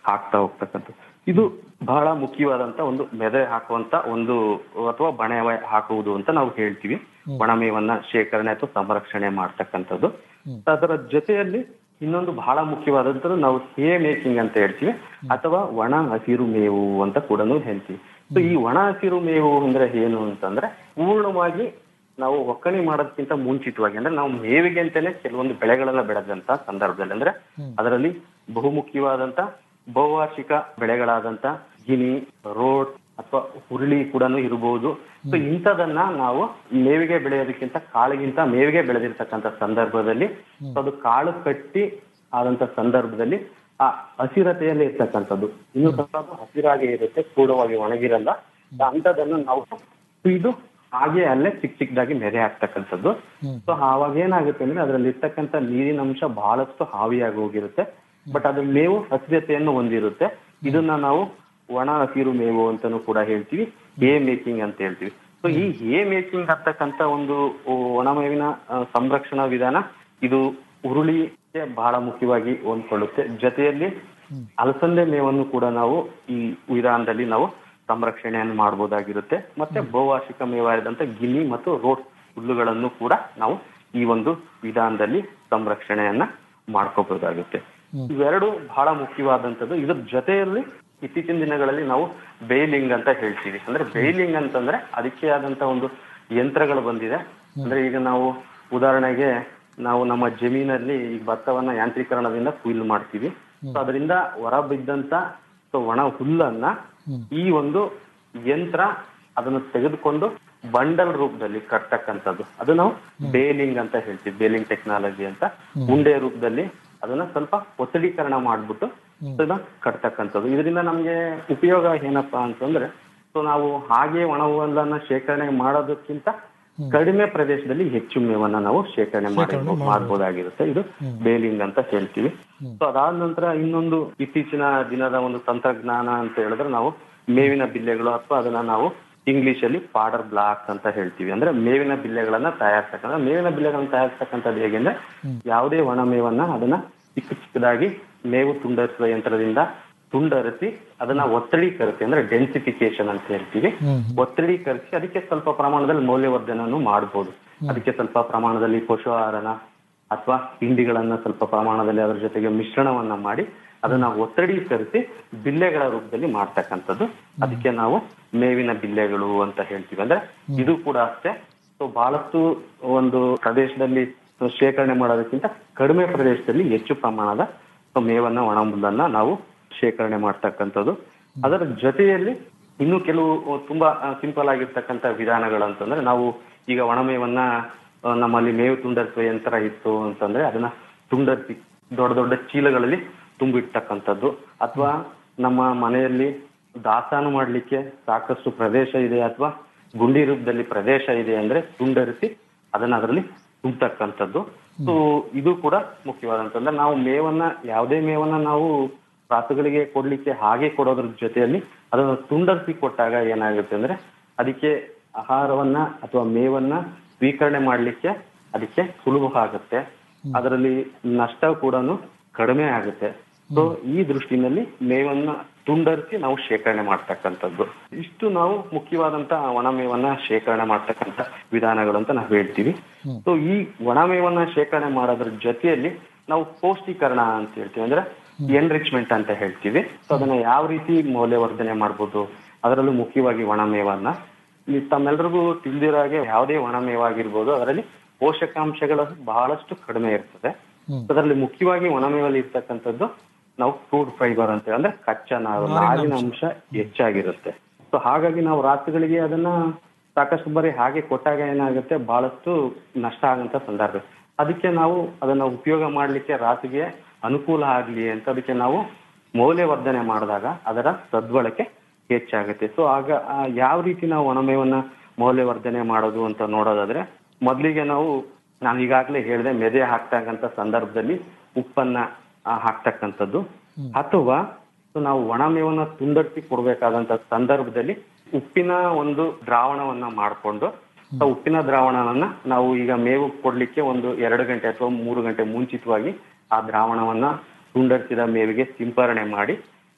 ಹಾಕ್ತಾ ಹೋಗ್ತಕ್ಕಂಥದ್ದು ಇದು ಬಹಳ ಮುಖ್ಯವಾದಂತ ಒಂದು ಮೆದೆ ಹಾಕುವಂತ ಒಂದು ಅಥವಾ ಬಣೆ ಹಾಕುವುದು ಅಂತ ನಾವು ಹೇಳ್ತೀವಿ ಒಣಮೇವನ್ನ ಶೇಖರಣೆ ಅಥವಾ ಸಂರಕ್ಷಣೆ ಮಾಡ್ತಕ್ಕಂಥದ್ದು ಅದರ ಜೊತೆಯಲ್ಲಿ ಇನ್ನೊಂದು ಬಹಳ ಮುಖ್ಯವಾದಂಥದ್ದು ನಾವು ಹೇ ಮೇಕಿಂಗ್ ಅಂತ ಹೇಳ್ತೀವಿ ಅಥವಾ ಒಣ ಹಸಿರು ಮೇವು ಅಂತ ಕೂಡ ಹೇಳ್ತೀವಿ ಸೊ ಈ ಒಣ ಹಸಿರು ಮೇವು ಅಂದ್ರೆ ಏನು ಅಂತಂದ್ರೆ ಪೂರ್ಣವಾಗಿ ನಾವು ಒಕ್ಕಣೆ ಮಾಡೋದಕ್ಕಿಂತ ಮುಂಚಿತವಾಗಿ ಅಂದ್ರೆ ನಾವು ಮೇವಿಗೆ ಅಂತಾನೆ ಕೆಲವೊಂದು ಬೆಳೆಗಳನ್ನ ಬೆಳೆದಂತ ಸಂದರ್ಭದಲ್ಲಿ ಅಂದ್ರೆ ಅದರಲ್ಲಿ ಬಹುಮುಖ್ಯವಾದಂತ ಬಹುವಾರ್ಷಿಕ ಬೆಳೆಗಳಾದಂತ ಗಿನಿ ರೋಡ್ ಅಥವಾ ಹುರುಳಿ ಕೂಡ ಇರಬಹುದು ಸೊ ಇಂಥದನ್ನ ನಾವು ಮೇವಿಗೆ ಬೆಳೆಯೋದಕ್ಕಿಂತ ಕಾಳಿಗಿಂತ ಮೇವಿಗೆ ಬೆಳೆದಿರ್ತಕ್ಕಂಥ ಸಂದರ್ಭದಲ್ಲಿ so ಅದು ಕಾಳು ಕಟ್ಟಿ ಆದಂತ ಸಂದರ್ಭದಲ್ಲಿ ಆ ಹಸಿರತೆಯಲ್ಲಿ ಇರ್ತಕ್ಕಂಥದ್ದು ಇನ್ನು ಸ್ವಲ್ಪ ಅದು ಹಸಿರಾಗಿ ಇರುತ್ತೆ ಪೂರ್ಣವಾಗಿ ಒಣಗಿರಲ್ಲ ಅಂಥದನ್ನು ನಾವು ಇದು ಹಾಗೆ ಅಲ್ಲೇ ಚಿಕ್ಕ ಚಿಕ್ಕದಾಗಿ ಮೆರೆ ಹಾಕ್ತಕ್ಕಂಥದ್ದು ಸೊ ಆವಾಗ ಏನಾಗುತ್ತೆ ಅಂದ್ರೆ ಅದರಲ್ಲಿ ಇರ್ತಕ್ಕಂಥ ನೀರಿನ ಅಂಶ ಬಹಳಷ್ಟು ಹಾವಿಯಾಗಿ ಹೋಗಿರುತ್ತೆ ಬಟ್ ಅದು ಮೇವು ಹಸಿರತೆಯನ್ನು ಹೊಂದಿರುತ್ತೆ ಇದನ್ನ ನಾವು ಒಣ ಹಸಿರು ಮೇವು ಅಂತಾನು ಕೂಡ ಹೇಳ್ತೀವಿ ಹೇ ಮೇಕಿಂಗ್ ಅಂತ ಹೇಳ್ತೀವಿ ಸೊ ಈ ಹೇ ಮೇಕಿಂಗ್ ಆಗ್ತಕ್ಕಂತ ಒಂದು ಒಣ ಮೇವಿನ ಆ, ಸಂರಕ್ಷಣಾ ವಿಧಾನ ಇದು ಉರುಳಿಗೆ ಬಹಳ ಮುಖ್ಯವಾಗಿ ಹೊಂದ್ಕೊಳ್ಳುತ್ತೆ ಜೊತೆಯಲ್ಲಿ ಅಲಸಂದೆ ಮೇವನ್ನು ಕೂಡ ನಾವು ಈ ವಿಧಾನದಲ್ಲಿ ನಾವು ಸಂರಕ್ಷಣೆಯನ್ನು ಮಾಡಬಹುದಾಗಿರುತ್ತೆ ಮತ್ತೆ ಬಹುವಾರ್ಷಿಕ ಮೇವಾದಂತ ಗಿನಿ ಮತ್ತು ರೋಡ್ ಹುಲ್ಲುಗಳನ್ನು ಕೂಡ ನಾವು ಈ ಒಂದು ವಿಧಾನದಲ್ಲಿ ಸಂರಕ್ಷಣೆಯನ್ನ ಮಾಡ್ಕೋಬಹುದಾಗುತ್ತೆ ಇವೆರಡು ಬಹಳ ಮುಖ್ಯವಾದಂತದ್ದು ಇದ್ರ ಜೊತೆಯಲ್ಲಿ ಇತ್ತೀಚಿನ ದಿನಗಳಲ್ಲಿ ನಾವು ಬೇಲಿಂಗ್ ಅಂತ ಹೇಳ್ತೀವಿ ಅಂದ್ರೆ ಬೇಲಿಂಗ್ ಅಂತಂದ್ರೆ ಅದಕ್ಕೆ ಆದಂತ ಒಂದು ಯಂತ್ರಗಳು ಬಂದಿದೆ ಅಂದ್ರೆ ಈಗ ನಾವು ಉದಾಹರಣೆಗೆ ನಾವು ನಮ್ಮ ಜಮೀನಲ್ಲಿ ಈ ಭತ್ತವನ್ನ ಯಾಂತ್ರೀಕರಣದಿಂದ ಕುಯ್ಲು ಮಾಡ್ತೀವಿ ಸೊ ಅದರಿಂದ ಹೊರ ಬಿದ್ದಂತ ಸೊ ಒಣ ಹುಲ್ಲನ್ನ ಈ ಒಂದು ಯಂತ್ರ ಅದನ್ನು ತೆಗೆದುಕೊಂಡು ಬಂಡಲ್ ರೂಪದಲ್ಲಿ ಕಟ್ತಕ್ಕಂಥದ್ದು ಅದು ನಾವು ಬೇಲಿಂಗ್ ಅಂತ ಹೇಳ್ತೀವಿ ಬೇಲಿಂಗ್ ಟೆಕ್ನಾಲಜಿ ಅಂತ ಉಂಡೆ ರೂಪದಲ್ಲಿ ಅದನ್ನ ಸ್ವಲ್ಪ ಒತ್ತಡೀಕರಣ ಮಾಡ್ಬಿಟ್ಟು ಅದನ್ನ ಕಟ್ತಕ್ಕಂಥದ್ದು ಇದರಿಂದ ನಮ್ಗೆ ಉಪಯೋಗ ಏನಪ್ಪಾ ಅಂತಂದ್ರೆ ಸೊ ನಾವು ಹಾಗೆ ಒಣ ಹುಲ್ಲನ್ನ ಶೇಖರಣೆ ಮಾಡೋದಕ್ಕಿಂತ ಕಡಿಮೆ ಪ್ರದೇಶದಲ್ಲಿ ಹೆಚ್ಚು ಮೇವನ್ನ ನಾವು ಶೇಖರಣೆ ಮಾಡಿ ಮಾಡಬಹುದಾಗಿರುತ್ತೆ ಇದು ಬೇಲಿಂಗ್ ಅಂತ ಹೇಳ್ತೀವಿ ಸೊ ಅದಾದ ನಂತರ ಇನ್ನೊಂದು ಇತ್ತೀಚಿನ ದಿನದ ಒಂದು ತಂತ್ರಜ್ಞಾನ ಅಂತ ಹೇಳಿದ್ರೆ ನಾವು ಮೇವಿನ ಬಿಲ್ಲೆಗಳು ಅಥವಾ ಅದನ್ನ ನಾವು ಇಂಗ್ಲಿಷ್ ಅಲ್ಲಿ ಪಾಡರ್ ಬ್ಲಾಕ್ ಅಂತ ಹೇಳ್ತೀವಿ ಅಂದ್ರೆ ಮೇವಿನ ಬಿಲ್ಲೆಗಳನ್ನ ತಯಾರಿಸ್ತಕ್ಕಂಥ ಮೇವಿನ ಬಿಲ್ಲೆಗಳನ್ನ ತಯಾರಿಸ್ತಕ್ಕಂಥದ್ದು ಹೇಗೆ ಅಂದ್ರೆ ಯಾವುದೇ ಒಣ ಮೇವನ್ನ ಅದನ್ನ ಚಿಕ್ಕ ಚಿಕ್ಕದಾಗಿ ಮೇವು ತುಂಡರಿಸುವ ಯಂತ್ರದಿಂದ ತುಂಡರಿಸಿ ಅದನ್ನ ಒತ್ತಡೀಕರಿಸಿ ಅಂದ್ರೆ ಡೆನ್ಸಿಫಿಕೇಶನ್ ಅಂತ ಹೇಳ್ತೀವಿ ಒತ್ತಡೀಕರಿಸಿ ಅದಕ್ಕೆ ಸ್ವಲ್ಪ ಪ್ರಮಾಣದಲ್ಲಿ ಮೌಲ್ಯವರ್ಧನೆಯನ್ನು ಮಾಡಬಹುದು ಅದಕ್ಕೆ ಸ್ವಲ್ಪ ಪ್ರಮಾಣದಲ್ಲಿ ಪಶು ಆಹಾರನ ಅಥವಾ ಹಿಂಡಿಗಳನ್ನ ಸ್ವಲ್ಪ ಪ್ರಮಾಣದಲ್ಲಿ ಅದರ ಜೊತೆಗೆ ಮಿಶ್ರಣವನ್ನ ಮಾಡಿ ಅದನ್ನ ಒತ್ತಡೀಕರಿಸಿ ಬಿಲ್ಲೆಗಳ ರೂಪದಲ್ಲಿ ಮಾಡ್ತಕ್ಕಂಥದ್ದು ಅದಕ್ಕೆ ನಾವು ಮೇವಿನ ಬಿಲ್ಲೆಗಳು ಅಂತ ಹೇಳ್ತೀವಿ ಅಂದ್ರೆ ಇದು ಕೂಡ ಅಷ್ಟೇ ಸೊ ಬಹಳಷ್ಟು ಒಂದು ಪ್ರದೇಶದಲ್ಲಿ ಶೇಖರಣೆ ಮಾಡೋದಕ್ಕಿಂತ ಕಡಿಮೆ ಪ್ರದೇಶದಲ್ಲಿ ಹೆಚ್ಚು ಪ್ರಮಾಣದ ಮೇವನ್ನ ಒಣ ಹುಲ್ಲನ್ನ ನಾವು ಶೇಖರಣೆ ಮಾಡ್ತಕ್ಕಂಥದ್ದು ಅದರ ಜೊತೆಯಲ್ಲಿ ಇನ್ನು ಕೆಲವು ತುಂಬಾ ಸಿಂಪಲ್ ಆಗಿರ್ತಕ್ಕಂಥ ವಿಧಾನಗಳು ಅಂತಂದ್ರೆ ನಾವು ಈಗ ಒಣಮೇವನ್ನ ಆ, ನಮ್ಮಲ್ಲಿ ಮೇವು ತುಂಡರಿಸುವ ಯಂತ್ರ ಇತ್ತು ಅಂತಂದ್ರೆ ಅದನ್ನ ತುಂಡರಿಸಿ ದೊಡ್ಡ ದೊಡ್ಡ ಚೀಲಗಳಲ್ಲಿ ತುಂಬಿಡ್ತಕ್ಕಂಥದ್ದು ಅಥವಾ ನಮ್ಮ ಮನೆಯಲ್ಲಿ ದಾಸ್ತಾನು ಮಾಡ್ಲಿಕ್ಕೆ ಸಾಕಷ್ಟು ಪ್ರದೇಶ ಇದೆ ಅಥವಾ ಗುಂಡಿ ರೂಪದಲ್ಲಿ ಪ್ರದೇಶ ಇದೆ ಅಂದ್ರೆ ತುಂಡರಿಸಿ ಅದನ್ನ ಅದರಲ್ಲಿ ತುಂಬತಕ್ಕಂಥದ್ದು ಸೊ ಇದು ಕೂಡ ಮುಖ್ಯವಾದಂತಂದ್ರೆ ನಾವು ಮೇವನ್ನ ಯಾವುದೇ ಮೇವನ್ನ ನಾವು ರಾಸುಗಳಿಗೆ ಕೊಡ್ಲಿಕ್ಕೆ ಹಾಗೆ ಕೊಡೋದ್ರ ಜೊತೆಯಲ್ಲಿ ಅದನ್ನು ತುಂಡರಿಸಿ ಕೊಟ್ಟಾಗ ಏನಾಗುತ್ತೆ ಅಂದ್ರೆ ಅದಕ್ಕೆ ಆಹಾರವನ್ನ ಅಥವಾ ಮೇವನ್ನ ಸ್ವೀಕರಣೆ ಮಾಡ್ಲಿಕ್ಕೆ ಅದಕ್ಕೆ ಸುಲಭ ಆಗುತ್ತೆ ಅದರಲ್ಲಿ ನಷ್ಟ ಕೂಡ ಕಡಿಮೆ ಆಗುತ್ತೆ ಸೊ ಈ ದೃಷ್ಟಿನಲ್ಲಿ ಮೇವನ್ನ ತುಂಡರಿಸಿ ನಾವು ಶೇಖರಣೆ ಮಾಡ್ತಕ್ಕಂಥದ್ದು ಇಷ್ಟು ನಾವು ಮುಖ್ಯವಾದಂತ ಒಣ ಮೇವನ್ನ ಶೇಖರಣೆ ಮಾಡ್ತಕ್ಕಂಥ ವಿಧಾನಗಳು ಅಂತ ನಾವು ಹೇಳ್ತೀವಿ ಸೊ ಈ ಒಣ ಮೇವನ್ನ ಶೇಖರಣೆ ಮಾಡೋದ್ರ ಜೊತೆಯಲ್ಲಿ ನಾವು ಪೌಷ್ಟೀಕರಣ ಅಂತ ಹೇಳ್ತೀವಿ ಅಂದ್ರೆ ಎನ್ರಿಚ್ಮೆಂಟ್ ಅಂತ ಹೇಳ್ತೀವಿ ಸೊ ಅದನ್ನ ಯಾವ ರೀತಿ ಮೌಲ್ಯವರ್ಧನೆ ಮಾಡ್ಬೋದು ಅದರಲ್ಲೂ ಮುಖ್ಯವಾಗಿ ಒಣ ಮೇವನ್ನ ಈ ತಮ್ಮೆಲ್ರಿಗೂ ತಿಳಿದಿರೋ ಹಾಗೆ ಯಾವುದೇ ಒಣ ಮೇವಾಗಿರ್ಬೋದು ಅದರಲ್ಲಿ ಪೋಷಕಾಂಶಗಳು ಬಹಳಷ್ಟು ಕಡಿಮೆ ಇರ್ತದೆ ಅದರಲ್ಲಿ ಮುಖ್ಯವಾಗಿ ಒಣಮೇವಲ್ಲಿ ಇರ್ತಕ್ಕಂಥದ್ದು ನಾವು ಫ್ರೂಟ್ ಫೈಬರ್ ಅಂತ ಅಂದ್ರೆ ಕಚ್ಚಾ ನಾರು ನಾರಿನ ಅಂಶ ಹೆಚ್ಚಾಗಿರುತ್ತೆ ಸೊ ಹಾಗಾಗಿ ನಾವು ರಾಸುಗಳಿಗೆ ಅದನ್ನ ಸಾಕಷ್ಟು ಬಾರಿ ಹಾಗೆ ಕೊಟ್ಟಾಗ ಏನಾಗುತ್ತೆ ಬಹಳಷ್ಟು ನಷ್ಟ ಆಗಂತ ಸಂದರ್ಭ ಅದಕ್ಕೆ ನಾವು ಅದನ್ನ ಉಪಯೋಗ ಮಾಡ್ಲಿಕ್ಕೆ ರಾಸುಗೆ ಅನುಕೂಲ ಆಗ್ಲಿ ಅಂತ ಅದಕ್ಕೆ ನಾವು ಮೌಲ್ಯವರ್ಧನೆ ಮಾಡಿದಾಗ ಅದರ ಸದ್ಬಳಕೆ ಹೆಚ್ಚಾಗುತ್ತೆ ಸೊ ಆಗ ಆ, ಯಾವ ರೀತಿ ನಾವು ಒಣಮೇವನ್ನ ಮೌಲ್ಯವರ್ಧನೆ ಮಾಡೋದು ಅಂತ ನೋಡೋದಾದ್ರೆ ಮೊದಲಿಗೆ ನಾವು ನಾನು ಈಗಾಗಲೇ ಹೇಳಿದೆ ಮೆದೆ ಹಾಕ್ತಕ್ಕಂಥ ಸಂದರ್ಭದಲ್ಲಿ ಉಪ್ಪನ್ನ ಆ, ಹಾಕ್ತಕ್ಕಂಥದ್ದು ಅಥವಾ ಸೊ ನಾವು ಒಣ ಮೇವನ್ನ ತುಂಡರಿಸಿ ಕೊಡ್ಬೇಕಾದಂತ ಸಂದರ್ಭದಲ್ಲಿ ಉಪ್ಪಿನ ಒಂದು ದ್ರಾವಣವನ್ನ ಮಾಡಿಕೊಂಡು ಆ ಉಪ್ಪಿನ ದ್ರಾವಣವನ್ನ ನಾವು ಈಗ ಮೇವು ಕೊಡ್ಲಿಕ್ಕೆ ಒಂದು ಎರಡು ಗಂಟೆ ಅಥವಾ ಮೂರು ಗಂಟೆ ಮುಂಚಿತವಾಗಿ ಆ ದ್ರಾವಣವನ್ನ ತುಂಡರಿಸಿದ ಮೇವಿಗೆ ಸಿಂಪರಣೆ ಮಾಡಿ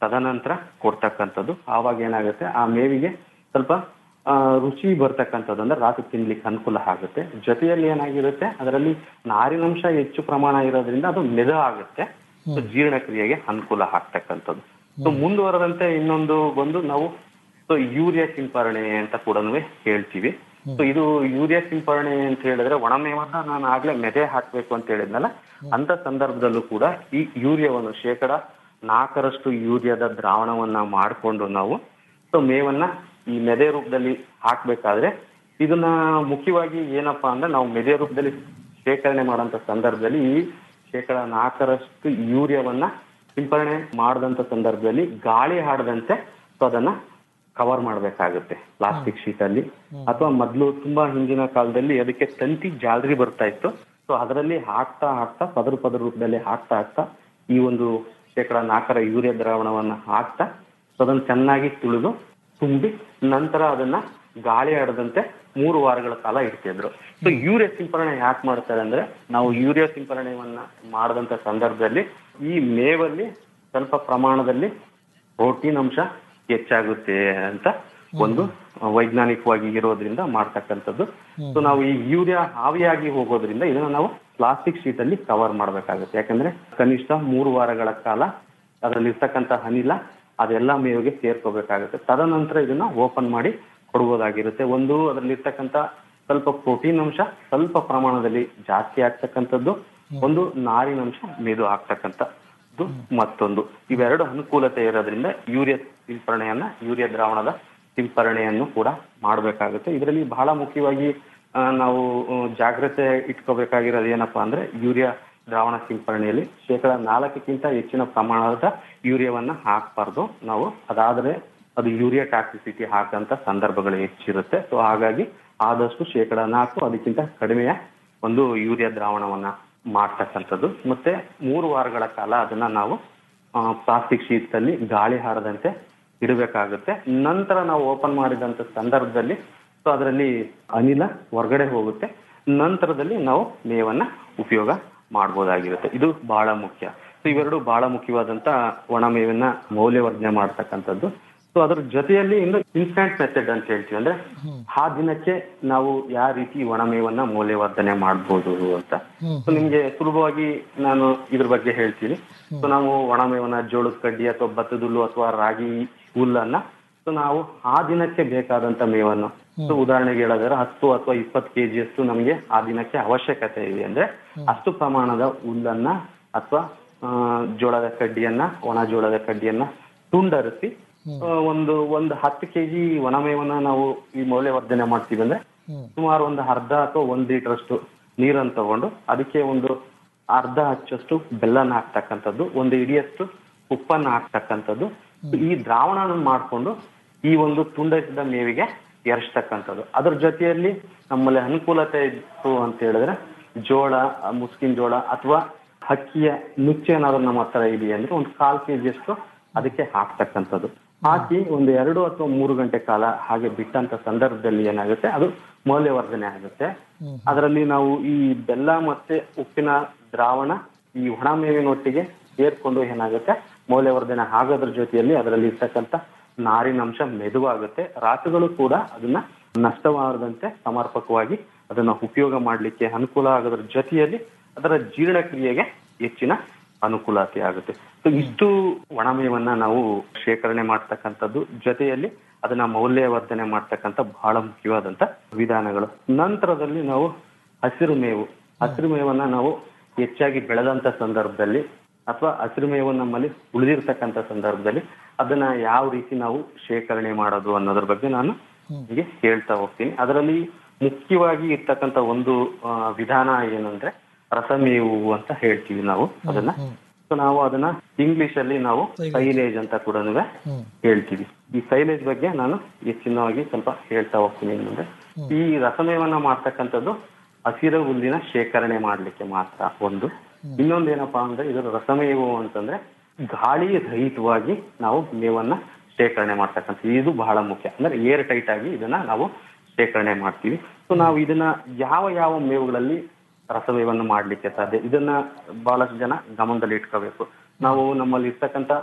ತದನಂತರ ಕೊಡ್ತಕ್ಕಂಥದ್ದು ಆವಾಗ ಏನಾಗುತ್ತೆ ಆ ಮೇವಿಗೆ ಸ್ವಲ್ಪ ಆ, ರುಚಿ ಬರ್ತಕ್ಕಂಥದ್ದು ಅಂದ್ರೆ ರಾತ್ರಿ ತಿನ್ಲಿಕ್ಕೆ ಅನುಕೂಲ ಆಗುತ್ತೆ ಜೊತೆಯಲ್ಲಿ ಏನಾಗಿರುತ್ತೆ ಅದರಲ್ಲಿ ನಾರಿನಂಶ ಹೆಚ್ಚು ಪ್ರಮಾಣ ಇರೋದ್ರಿಂದ ಅದು ಮೆದ ಆಗುತ್ತೆ ಸೊ ಜೀರ್ಣಕ್ರಿಯೆಗೆ ಅನುಕೂಲ ಆಗ್ತಕ್ಕಂಥದ್ದು ಸೊ ಮುಂದುವರೆದಂತೆ ಇನ್ನೊಂದು ಬಂದು ನಾವು ಸೊ ಯೂರಿಯಾ ಸಿಂಪರಣೆ ಅಂತ ಕೂಡ ಹೇಳ್ತೀವಿ ಸೊ ಇದು ಯೂರಿಯಾ ಸಿಂಪರಣೆ ಅಂತ ಹೇಳಿದ್ರೆ ಒಣಮೇವನ್ನ ನಾನು ಆಗ್ಲೇ ಮೆದೆ ಹಾಕ್ಬೇಕು ಅಂತ ಹೇಳಿದ್ನಲ್ಲ ಅಂತ ಸಂದರ್ಭದಲ್ಲೂ ಕೂಡ ಈ ಯೂರಿಯಾವನ್ನು ಶೇಕಡ ನಾಲ್ಕರಷ್ಟು ಯೂರಿಯಾದ ದ್ರಾವಣವನ್ನ ಮಾಡಿಕೊಂಡು ನಾವು ಸೊ ಮೇವನ್ನ ಈ ಮೆದೆ ರೂಪದಲ್ಲಿ ಹಾಕ್ಬೇಕಾದ್ರೆ ಇದನ್ನ ಮುಖ್ಯವಾಗಿ ಏನಪ್ಪಾ ಅಂದ್ರೆ ನಾವು ಮೆದೆ ರೂಪದಲ್ಲಿ ಶೇಖರಣೆ ಮಾಡೋಂಥ ಸಂದರ್ಭದಲ್ಲಿ ಈ ಶೇಕಡ ನಾಲ್ಕರಷ್ಟು ಯೂರಿಯಾವನ್ನ ಸಿಂಪರಣೆ ಮಾಡದಂತ ಸಂದರ್ಭದಲ್ಲಿ ಗಾಳಿ ಹಾಡದಂತೆ ಸೊ ಅದನ್ನ ಕವರ್ ಮಾಡಬೇಕಾಗುತ್ತೆ ಪ್ಲಾಸ್ಟಿಕ್ ಶೀಟ್ ಅಲ್ಲಿ ಅಥವಾ ಮೊದಲು ತುಂಬಾ ಹಿಂದಿನ ಕಾಲದಲ್ಲಿ ಅದಕ್ಕೆ ತಂತಿ ಜಾಲರಿ ಬರ್ತಾ ಇತ್ತು ಸೊ ಅದರಲ್ಲಿ ಹಾಕ್ತಾ ಹಾಕ್ತಾ ಪದರ ಪದರ ರೂಪದಲ್ಲಿ ಹಾಕ್ತಾ ಹಾಕ್ತಾ ಈ ಒಂದು ಶೇಕಡ ನಾಲ್ಕರ ಯೂರಿಯಾ ದ್ರಾವಣವನ್ನ ಹಾಕ್ತಾ ಸೊ ಅದನ್ನ ಚೆನ್ನಾಗಿ ತುಳಿದು ತುಂಬಿ ನಂತರ ಅದನ್ನ ಗಾಳಿ ಆಡದಂತೆ ಮೂರು ವಾರಗಳ ಕಾಲ ಇಡ್ತಿದ್ರು ಸೊ ಯೂರಿಯಾ ಸಿಂಪರಣೆ ಯಾಕೆ ಮಾಡ್ತಾರೆ ಅಂದ್ರೆ ನಾವು ಯೂರಿಯಾ ಸಿಂಪರಣೆಯನ್ನ ಮಾಡದಂತ ಸಂದರ್ಭದಲ್ಲಿ ಈ ಮೇವಲ್ಲಿ ಸ್ವಲ್ಪ ಪ್ರಮಾಣದಲ್ಲಿ ಪ್ರೋಟೀನ್ ಅಂಶ ಹೆಚ್ಚಾಗುತ್ತೆ ಅಂತ ಒಂದು ವೈಜ್ಞಾನಿಕವಾಗಿ ಇರೋದ್ರಿಂದ ಮಾಡ್ತಕ್ಕಂಥದ್ದು ಸೊ ನಾವು ಈ ಯೂರಿಯಾ ಆವಿಯಾಗಿ ಹೋಗೋದ್ರಿಂದ ಇದನ್ನ ನಾವು ಪ್ಲಾಸ್ಟಿಕ್ ಶೀಟ್ ಅಲ್ಲಿ ಕವರ್ ಮಾಡ್ಬೇಕಾಗುತ್ತೆ ಯಾಕಂದ್ರೆ ಕನಿಷ್ಠ ಮೂರು ವಾರಗಳ ಕಾಲ ಅದರಲ್ಲಿ ಇರ್ತಕ್ಕಂಥ ಅನಿಲ ಅದೆಲ್ಲ ಮೇವಿಗೆ ಸೇರ್ಕೋಬೇಕಾಗುತ್ತೆ ತದನಂತರ ಇದನ್ನ ಓಪನ್ ಮಾಡಿ ಕೊಡ್ಬೋದಾಗಿರುತ್ತೆ ಒಂದು ಅದರಲ್ಲಿ ಇರ್ತಕ್ಕಂಥ ಸ್ವಲ್ಪ ಪ್ರೋಟೀನ್ ಅಂಶ ಸ್ವಲ್ಪ ಪ್ರಮಾಣದಲ್ಲಿ ಜಾಸ್ತಿ ಆಗ್ತಕ್ಕಂಥದ್ದು ಒಂದು ನಾರಿನಂಶ ಮೆದು ಆಗ್ತಕ್ಕಂಥದ್ದು ಮತ್ತೊಂದು ಇವೆರಡು ಅನುಕೂಲತೆ ಇರೋದ್ರಿಂದ ಯೂರಿಯಾ ಸಿಂಪರಣೆಯನ್ನ ಯೂರಿಯಾ ದ್ರಾವಣದ ಸಿಂಪರಣೆಯನ್ನು ಕೂಡ ಮಾಡಬೇಕಾಗುತ್ತೆ ಇದರಲ್ಲಿ ಬಹಳ ಮುಖ್ಯವಾಗಿ ಆ, ನಾವು ಆ, ಜಾಗ್ರತೆ ಇಟ್ಕೋಬೇಕಾಗಿರೋದು ಏನಪ್ಪಾ ಅಂದ್ರೆ ಯೂರಿಯಾ ದ್ರಾವಣ ಸಿಂಪರಣೆಯಲ್ಲಿ ಶೇಕಡ ನಾಲ್ಕಕ್ಕಿಂತ ಹೆಚ್ಚಿನ ಪ್ರಮಾಣದ ಯೂರಿಯಾವನ್ನ ಹಾಕ್ಬಾರ್ದು ನಾವು ಅದಾದ್ರೆ ಅದು ಯೂರಿಯಾ ಟಾಕ್ಸಿಸಿಟಿ ಹಾಕಂತ ಸಂದರ್ಭಗಳು ಹೆಚ್ಚಿರುತ್ತೆ ಸೊ ಹಾಗಾಗಿ ಆದಷ್ಟು ಶೇಕಡ ನಾಲ್ಕು ಅದಕ್ಕಿಂತ ಕಡಿಮೆಯ ಒಂದು ಯೂರಿಯಾ ದ್ರಾವಣವನ್ನ ಮಾಡ್ತಕ್ಕಂಥದ್ದು ಮತ್ತೆ ಮೂರು ವಾರಗಳ ಕಾಲ ಅದನ್ನ ನಾವು ಪ್ಲಾಸ್ಟಿಕ್ ಶೀಟ್ ಅಲ್ಲಿ ಗಾಳಿ ಹಾರದಂತೆ ಇಡಬೇಕಾಗುತ್ತೆ ನಂತರ ನಾವು ಓಪನ್ ಮಾಡಿದಂತ ಸಂದರ್ಭದಲ್ಲಿ ಸೊ ಅದರಲ್ಲಿ ಅನಿಲ ಹೊರಗಡೆ ಹೋಗುತ್ತೆ ನಂತರದಲ್ಲಿ ನಾವು ಮೇವನ್ನ ಉಪಯೋಗ ಮಾಡ್ಬೋದಾಗಿರುತ್ತೆ ಇದು ಬಹಳ ಮುಖ್ಯ ಸೊ ಇವೆರಡು ಬಹಳ ಮುಖ್ಯವಾದಂತ ಒಣ ಮೇವನ್ನ ಮೌಲ್ಯವರ್ಧನೆ ಮಾಡ್ತಕ್ಕಂಥದ್ದು ಸೊ ಅದ್ರ ಜೊತೆಯಲ್ಲಿ ಇನ್ನು ಇನ್ಸ್ಟಂಟ್ ಮೆಥಡ್ ಅಂತ ಹೇಳ್ತೀವಿ ಅಂದ್ರೆ ಆ ದಿನಕ್ಕೆ ನಾವು ಯಾವ ರೀತಿ ಒಣ ಮೇವನ್ನ ಮೌಲ್ಯವರ್ಧನೆ ಮಾಡ್ಬೋದು ಅಂತ ಸೊ ನಿಮ್ಗೆ ಸುಲಭವಾಗಿ ನಾನು ಇದ್ರ ಬಗ್ಗೆ ಹೇಳ್ತೀನಿ ಸೊ ನಾವು ಒಣ ಮೇವನ್ನ ಜೋಳದ ಕಡ್ಡಿ ಅಥವಾ ಭತ್ತದ ಹುಲ್ಲು ಅಥವಾ ರಾಗಿ ಹುಲ್ಲನ್ನ ಸೊ ನಾವು ಆ ದಿನಕ್ಕೆ ಬೇಕಾದಂತ ಮೇವನ್ನು ಸೊ ಉದಾಹರಣೆಗೆ ಹೇಳೋದಾದ್ರೆ ಹತ್ತು ಅಥವಾ ಇಪ್ಪತ್ತು ಕೆಜಿ ಅಷ್ಟು ನಮಗೆ ಆ ದಿನಕ್ಕೆ ಅವಶ್ಯಕತೆ ಇದೆ ಅಂದ್ರೆ ಅಷ್ಟು ಪ್ರಮಾಣದ ಹುಲ್ಲನ್ನ ಅಥವಾ ಆ, ಜೋಳದ ಕಡ್ಡಿಯನ್ನ ಒಣ ಜೋಳದ ಕಡ್ಡಿಯನ್ನ ತುಂಡರಿಸಿ ಆ, ಒಂದು ಒಂದು ಹತ್ತು ಕೆಜಿ ಒಣಮೇವನ್ನ ನಾವು ಈ ಮೌಲ್ಯವರ್ಧನೆ ಮಾಡ್ತೀವಿ ಅಂದ್ರೆ ಸುಮಾರು ಒಂದು ಅರ್ಧ ಅಥವಾ ಒಂದ್ ಲೀಟರ್ ಅಷ್ಟು ನೀರನ್ನು ತಗೊಂಡು ಅದಕ್ಕೆ ಒಂದು ಅರ್ಧ ಹಚ್ಚಷ್ಟು ಬೆಲ್ಲನ ಹಾಕ್ತಕ್ಕಂಥದ್ದು ಒಂದು ಇಡಿಯಷ್ಟು ಉಪ್ಪನ್ನ ಹಾಕ್ತಕ್ಕಂಥದ್ದು ಈ ದ್ರಾವಣ ಮಾಡ್ಕೊಂಡು ಈ ಒಂದು ತುಂಡರಿಸಿದ ಮೇವಿಗೆ ಎರಸ್ತಕ್ಕಂಥದ್ದು ಅದ್ರ ಜೊತೆಯಲ್ಲಿ ನಮ್ಮಲ್ಲಿ ಅನುಕೂಲತೆ ಇತ್ತು ಅಂತ ಹೇಳಿದ್ರೆ ಜೋಳ ಆ, ಮುಸ್ಕಿನ್ ಜೋಳ ಅಥವಾ ಹಕ್ಕಿಯ ನುಚ್ಚು ಏನಾದ್ರು ನಮ್ಮ ಹತ್ರ ಇದೆಯಾ ಅಂದ್ರೆ ಒಂದು ಕಾಲ್ ಕೆಜಿಯಷ್ಟು ಅದಕ್ಕೆ ಹಾಕ್ತಕ್ಕಂಥದ್ದು ಹಾಕಿ ಒಂದು ಎರಡು ಅಥವಾ ಮೂರು ಗಂಟೆ ಕಾಲ ಹಾಗೆ ಬಿಟ್ಟಂತ ಸಂದರ್ಭದಲ್ಲಿ ಏನಾಗುತ್ತೆ ಅದು ಮೌಲ್ಯವರ್ಧನೆ ಆಗುತ್ತೆ ಅದರಲ್ಲಿ ನಾವು ಈ ಬೆಲ್ಲ ಮತ್ತೆ ಉಪ್ಪಿನ ದ್ರಾವಣ ಈ ಒಣ ಮೇವಿನೊಟ್ಟಿಗೆ ಸೇರ್ಕೊಂಡು ಏನಾಗುತ್ತೆ ಮೌಲ್ಯವರ್ಧನೆ ಆಗೋದ್ರ ಜೊತೆಯಲ್ಲಿ ಅದರಲ್ಲಿ ಇರ್ತಕ್ಕಂಥ ನಾರಿನಂಶ ಮೆದುವಾಗುತ್ತೆ ರಾಸುಗಳು ಕೂಡ ಅದನ್ನ ನಷ್ಟವಾಗದಂತೆ ಸಮರ್ಪಕವಾಗಿ ಅದನ್ನ ಉಪಯೋಗ ಮಾಡ್ಲಿಕ್ಕೆ ಅನುಕೂಲ ಆಗೋದ್ರ ಜೊತೆಯಲ್ಲಿ ಅದರ ಜೀರ್ಣಕ್ರಿಯೆಗೆ ಹೆಚ್ಚಿನ ಅನುಕೂಲತೆ ಆಗುತ್ತೆ ಸೊ ಇಷ್ಟು ಒಣಮೇವನ್ನ ನಾವು ಶೇಖರಣೆ ಮಾಡ್ತಕ್ಕಂಥದ್ದು ಜೊತೆಯಲ್ಲಿ ಅದನ್ನ ಮೌಲ್ಯವರ್ಧನೆ ಮಾಡ್ತಕ್ಕಂಥ ಬಹಳ ಮುಖ್ಯವಾದಂತ ವಿಧಾನಗಳು ನಂತರದಲ್ಲಿ ನಾವು ಹಸಿರು ಮೇವು ಹಸಿರು ಮೇವನ್ನ ನಾವು ಹೆಚ್ಚಾಗಿ ಬೆಳೆದಂತ ಸಂದರ್ಭದಲ್ಲಿ ಅಥವಾ ಹಸಿರು ಮೇವು ನಮ್ಮಲ್ಲಿ ಉಳಿದಿರ್ತಕ್ಕಂಥ ಸಂದರ್ಭದಲ್ಲಿ ಅದನ್ನ ಯಾವ ರೀತಿ ನಾವು ಶೇಖರಣೆ ಮಾಡೋದು ಅನ್ನೋದ್ರ ಬಗ್ಗೆ ನಾನು ನಿಮಗೆ ಹೇಳ್ತಾ ಹೋಗ್ತೀನಿ ಅದರಲ್ಲಿ ಮುಖ್ಯವಾಗಿ ಇರ್ತಕ್ಕಂಥ ಒಂದು ಆ, ವಿಧಾನ ಏನಂದ್ರೆ ರಸಮೇವು ಅಂತ ಹೇಳ್ತೀವಿ ನಾವು ಅದನ್ನ ಸೊ ನಾವು ಅದನ್ನ ಇಂಗ್ಲಿಷ್ ಅಲ್ಲಿ ನಾವು ಸೈಲೇಜ್ ಅಂತ ಕೂಡ ಹೇಳ್ತೀವಿ ಈ ಸೈಲೇಜ್ ಬಗ್ಗೆ ನಾನು ಹೆಚ್ಚಿನವಾಗಿ ಸ್ವಲ್ಪ ಹೇಳ್ತಾ ಹೋಗ್ತೀನಿ ಏನಂದ್ರೆ ಈ ರಸಮೇವನ್ನ ಮಾಡ್ತಕ್ಕಂಥದ್ದು ಹಸಿರು ಹುಲ್ಲಿನ ಶೇಖರಣೆ ಮಾಡ್ಲಿಕ್ಕೆ ಮಾತ್ರ ಒಂದು ಇನ್ನೊಂದು ಏನಪ್ಪಾ ಅಂದ್ರೆ ಇದರ ರಸಮೇವು ಅಂತಂದ್ರೆ ಗಾಳಿ ರಹಿತವಾಗಿ ನಾವು ಮೇವನ್ನ ಶೇಖರಣೆ ಮಾಡ್ತಕ್ಕಂಥದ್ದು ಇದು ಬಹಳ ಮುಖ್ಯ ಅಂದ್ರೆ ಏರ್ ಟೈಟ್ ಆಗಿ ಇದನ್ನ ನಾವು ಶೇಖರಣೆ ಮಾಡ್ತೀವಿ ಸೊ ನಾವು ಇದನ್ನ ಯಾವ ಯಾವ ಮೇವುಗಳಲ್ಲಿ ರಸಮೇವನ್ನು ಮಾಡ್ಲಿಕ್ಕೆ ಸಾಧ್ಯ ಇದನ್ನ ಬಹಳಷ್ಟು ಜನ ಗಮನದಲ್ಲಿ ಇಟ್ಕೋಬೇಕು ನಾವು ನಮ್ಮಲ್ಲಿ ಇರ್ತಕ್ಕಂಥ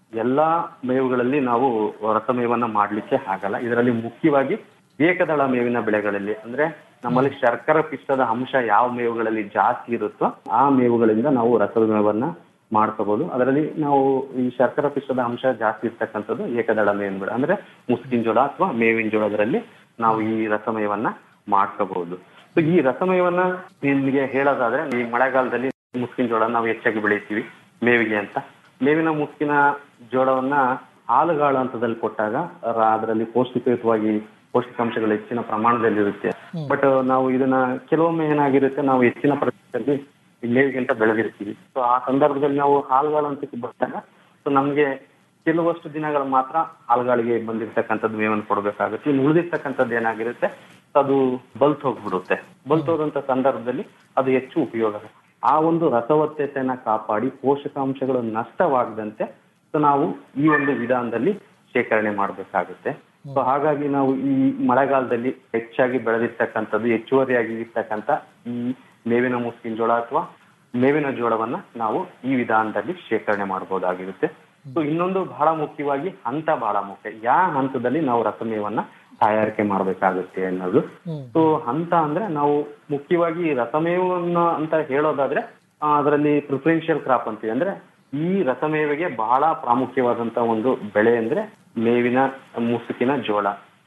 ಎಲ್ಲಾ ಮೇವುಗಳಲ್ಲಿ ನಾವು ರಸಮೇವನ್ನ ಮಾಡ್ಲಿಕ್ಕೆ ಆಗಲ್ಲ ಇದರಲ್ಲಿ ಮುಖ್ಯವಾಗಿ ಏಕದಳ ಮೇವಿನ ಬೆಳೆಗಳಲ್ಲಿ ಅಂದ್ರೆ ನಮ್ಮಲ್ಲಿ ಶರ್ಕರ ಪಿಷ್ಟದ ಅಂಶ ಯಾವ ಮೇವುಗಳಲ್ಲಿ ಜಾಸ್ತಿ ಇರುತ್ತೋ ಆ ಮೇವುಗಳಿಂದ ನಾವು ರಸಮೇವನ್ನ ಮಾಡ್ಕೋಬಹುದು ಅದರಲ್ಲಿ ನಾವು ಈ ಶರ್ಕರ ಪಿಷ್ಟದ ಅಂಶ ಜಾಸ್ತಿ ಇರ್ತಕ್ಕಂಥದ್ದು ಏಕದಳ ಮೇವಿನ ಬೆಳೆ ಅಂದ್ರೆ ಮುಸ್ಕಿನ ಜೋಳ ಅಥವಾ ಮೇವಿನ ಜೋಳದಲ್ಲಿ ನಾವು ಈ ರಸಮಯವನ್ನ ಮಾಡ್ಕೋಬಹುದು ಸೊ ಈ ರಸಮಯವನ್ನ ನಿಮಗೆ ಹೇಳೋದಾದ್ರೆ ಈ ಮಳೆಗಾಲದಲ್ಲಿ ಮುಸ್ಕಿನ ಜೋಳ ನಾವು ಹೆಚ್ಚಾಗಿ ಬೆಳಿತೀವಿ ಮೇವಿಗೆ ಅಂತ ಮೇವಿನ ಮುಸ್ಕಿನ ಜೋಳವನ್ನ ಹಾಲುಗಾಳು ಹಂತದಲ್ಲಿ ಕೊಟ್ಟಾಗ ರ- ಅದರಲ್ಲಿ ಪೌಷ್ಟಿಕಯುತವಾಗಿ ಪೌಷ್ಟಿಕಾಂಶಗಳು ಹೆಚ್ಚಿನ ಪ್ರಮಾಣದಲ್ಲಿ ಇರುತ್ತೆ ಬಟ್ ನಾವು ಇದನ್ನ ಕೆಲವೊಮ್ಮೆ ಏನಾಗಿರುತ್ತೆ ನಾವು ಹೆಚ್ಚಿನ ಪ್ರದೇಶದಲ್ಲಿ ಈ ಮೇವಿಗೆ ಅಂತ ಬೆಳೆದಿರ್ತೀವಿ ಸೊ ಆ ಸಂದರ್ಭದಲ್ಲಿ ನಾವು ಹಾಲುಗಾಳು ಹಂತಕ್ಕೆ ಬಂದಾಗ ಸೊ ನಮ್ಗೆ ಕೆಲವಷ್ಟು ದಿನಗಳು ಮಾತ್ರ ಹಾಲುಗಾಳಿಗೆ ಬಂದಿರ್ತಕ್ಕಂಥದ್ದು ಮೇವನ್ನು ಕೊಡಬೇಕಾಗುತ್ತೆ ಇನ್ನು ಉಳಿದಿರ್ತಕ್ಕಂಥದ್ದು ಏನಾಗಿರುತ್ತೆ ಅದು ಬಲ್ತ್ ಹೋಗ್ಬಿಡುತ್ತೆ ಬಲ್ತ್ ಹೋದಂತ ಸಂದರ್ಭದಲ್ಲಿ ಅದು ಹೆಚ್ಚು ಉಪಯೋಗ ಆ ಒಂದು ರಸವತ್ತತೆಯನ್ನ ಕಾಪಾಡಿ ಪೋಷಕಾಂಶಗಳು ನಷ್ಟವಾಗದಂತೆ ಸೊ ನಾವು ಈ ಒಂದು ವಿಧಾನದಲ್ಲಿ ಶೇಖರಣೆ ಮಾಡಬೇಕಾಗುತ್ತೆ ಸೊ ಹಾಗಾಗಿ ನಾವು ಈ ಮಳೆಗಾಲದಲ್ಲಿ ಹೆಚ್ಚಾಗಿ ಬೆಳೆದಿರ್ತಕ್ಕಂಥದ್ದು ಹೆಚ್ಚುವರಿಯಾಗಿ ಇರ್ತಕ್ಕಂಥ ಈ ಮೇವಿನ ಮುಸ್ಕಿನ ಜೋಳ ಅಥವಾ ಮೇವಿನ ಜೋಳವನ್ನ ನಾವು ಈ ವಿಧಾನದಲ್ಲಿ ಶೇಖರಣೆ ಮಾಡಬಹುದಾಗಿರುತ್ತೆ ಸೊ ಇನ್ನೊಂದು ಬಹಳ ಮುಖ್ಯವಾಗಿ ಹಂತ ಬಹಳ ಮುಖ್ಯ ಯಾವ ಹಂತದಲ್ಲಿ ನಾವು ರಸಮೇವನ್ನ ತಯಾರಿಕೆ ಮಾಡಬೇಕಾಗುತ್ತೆ ಅನ್ನೋದು ಸೊ ಹಂತ ಅಂದ್ರೆ ನಾವು ಮುಖ್ಯವಾಗಿ ರಸಮೇವನ್ನ ಅಂತ ಹೇಳೋದಾದ್ರೆ ಆ, ಅದರಲ್ಲಿ ಪ್ರಿಫರೆನ್ಷಿಯಲ್ ಕ್ರಾಪ್ ಅಂತೀವಿ ಅಂದ್ರೆ ಈ ರಸಮೇವೆಗೆ ಬಹಳ ಪ್ರಾಮುಖ್ಯವಾದಂತ ಒಂದು ಬೆಳೆ ಅಂದ್ರೆ ಮೇವಿನ ಮುಸುಕಿನ ಜೋಳ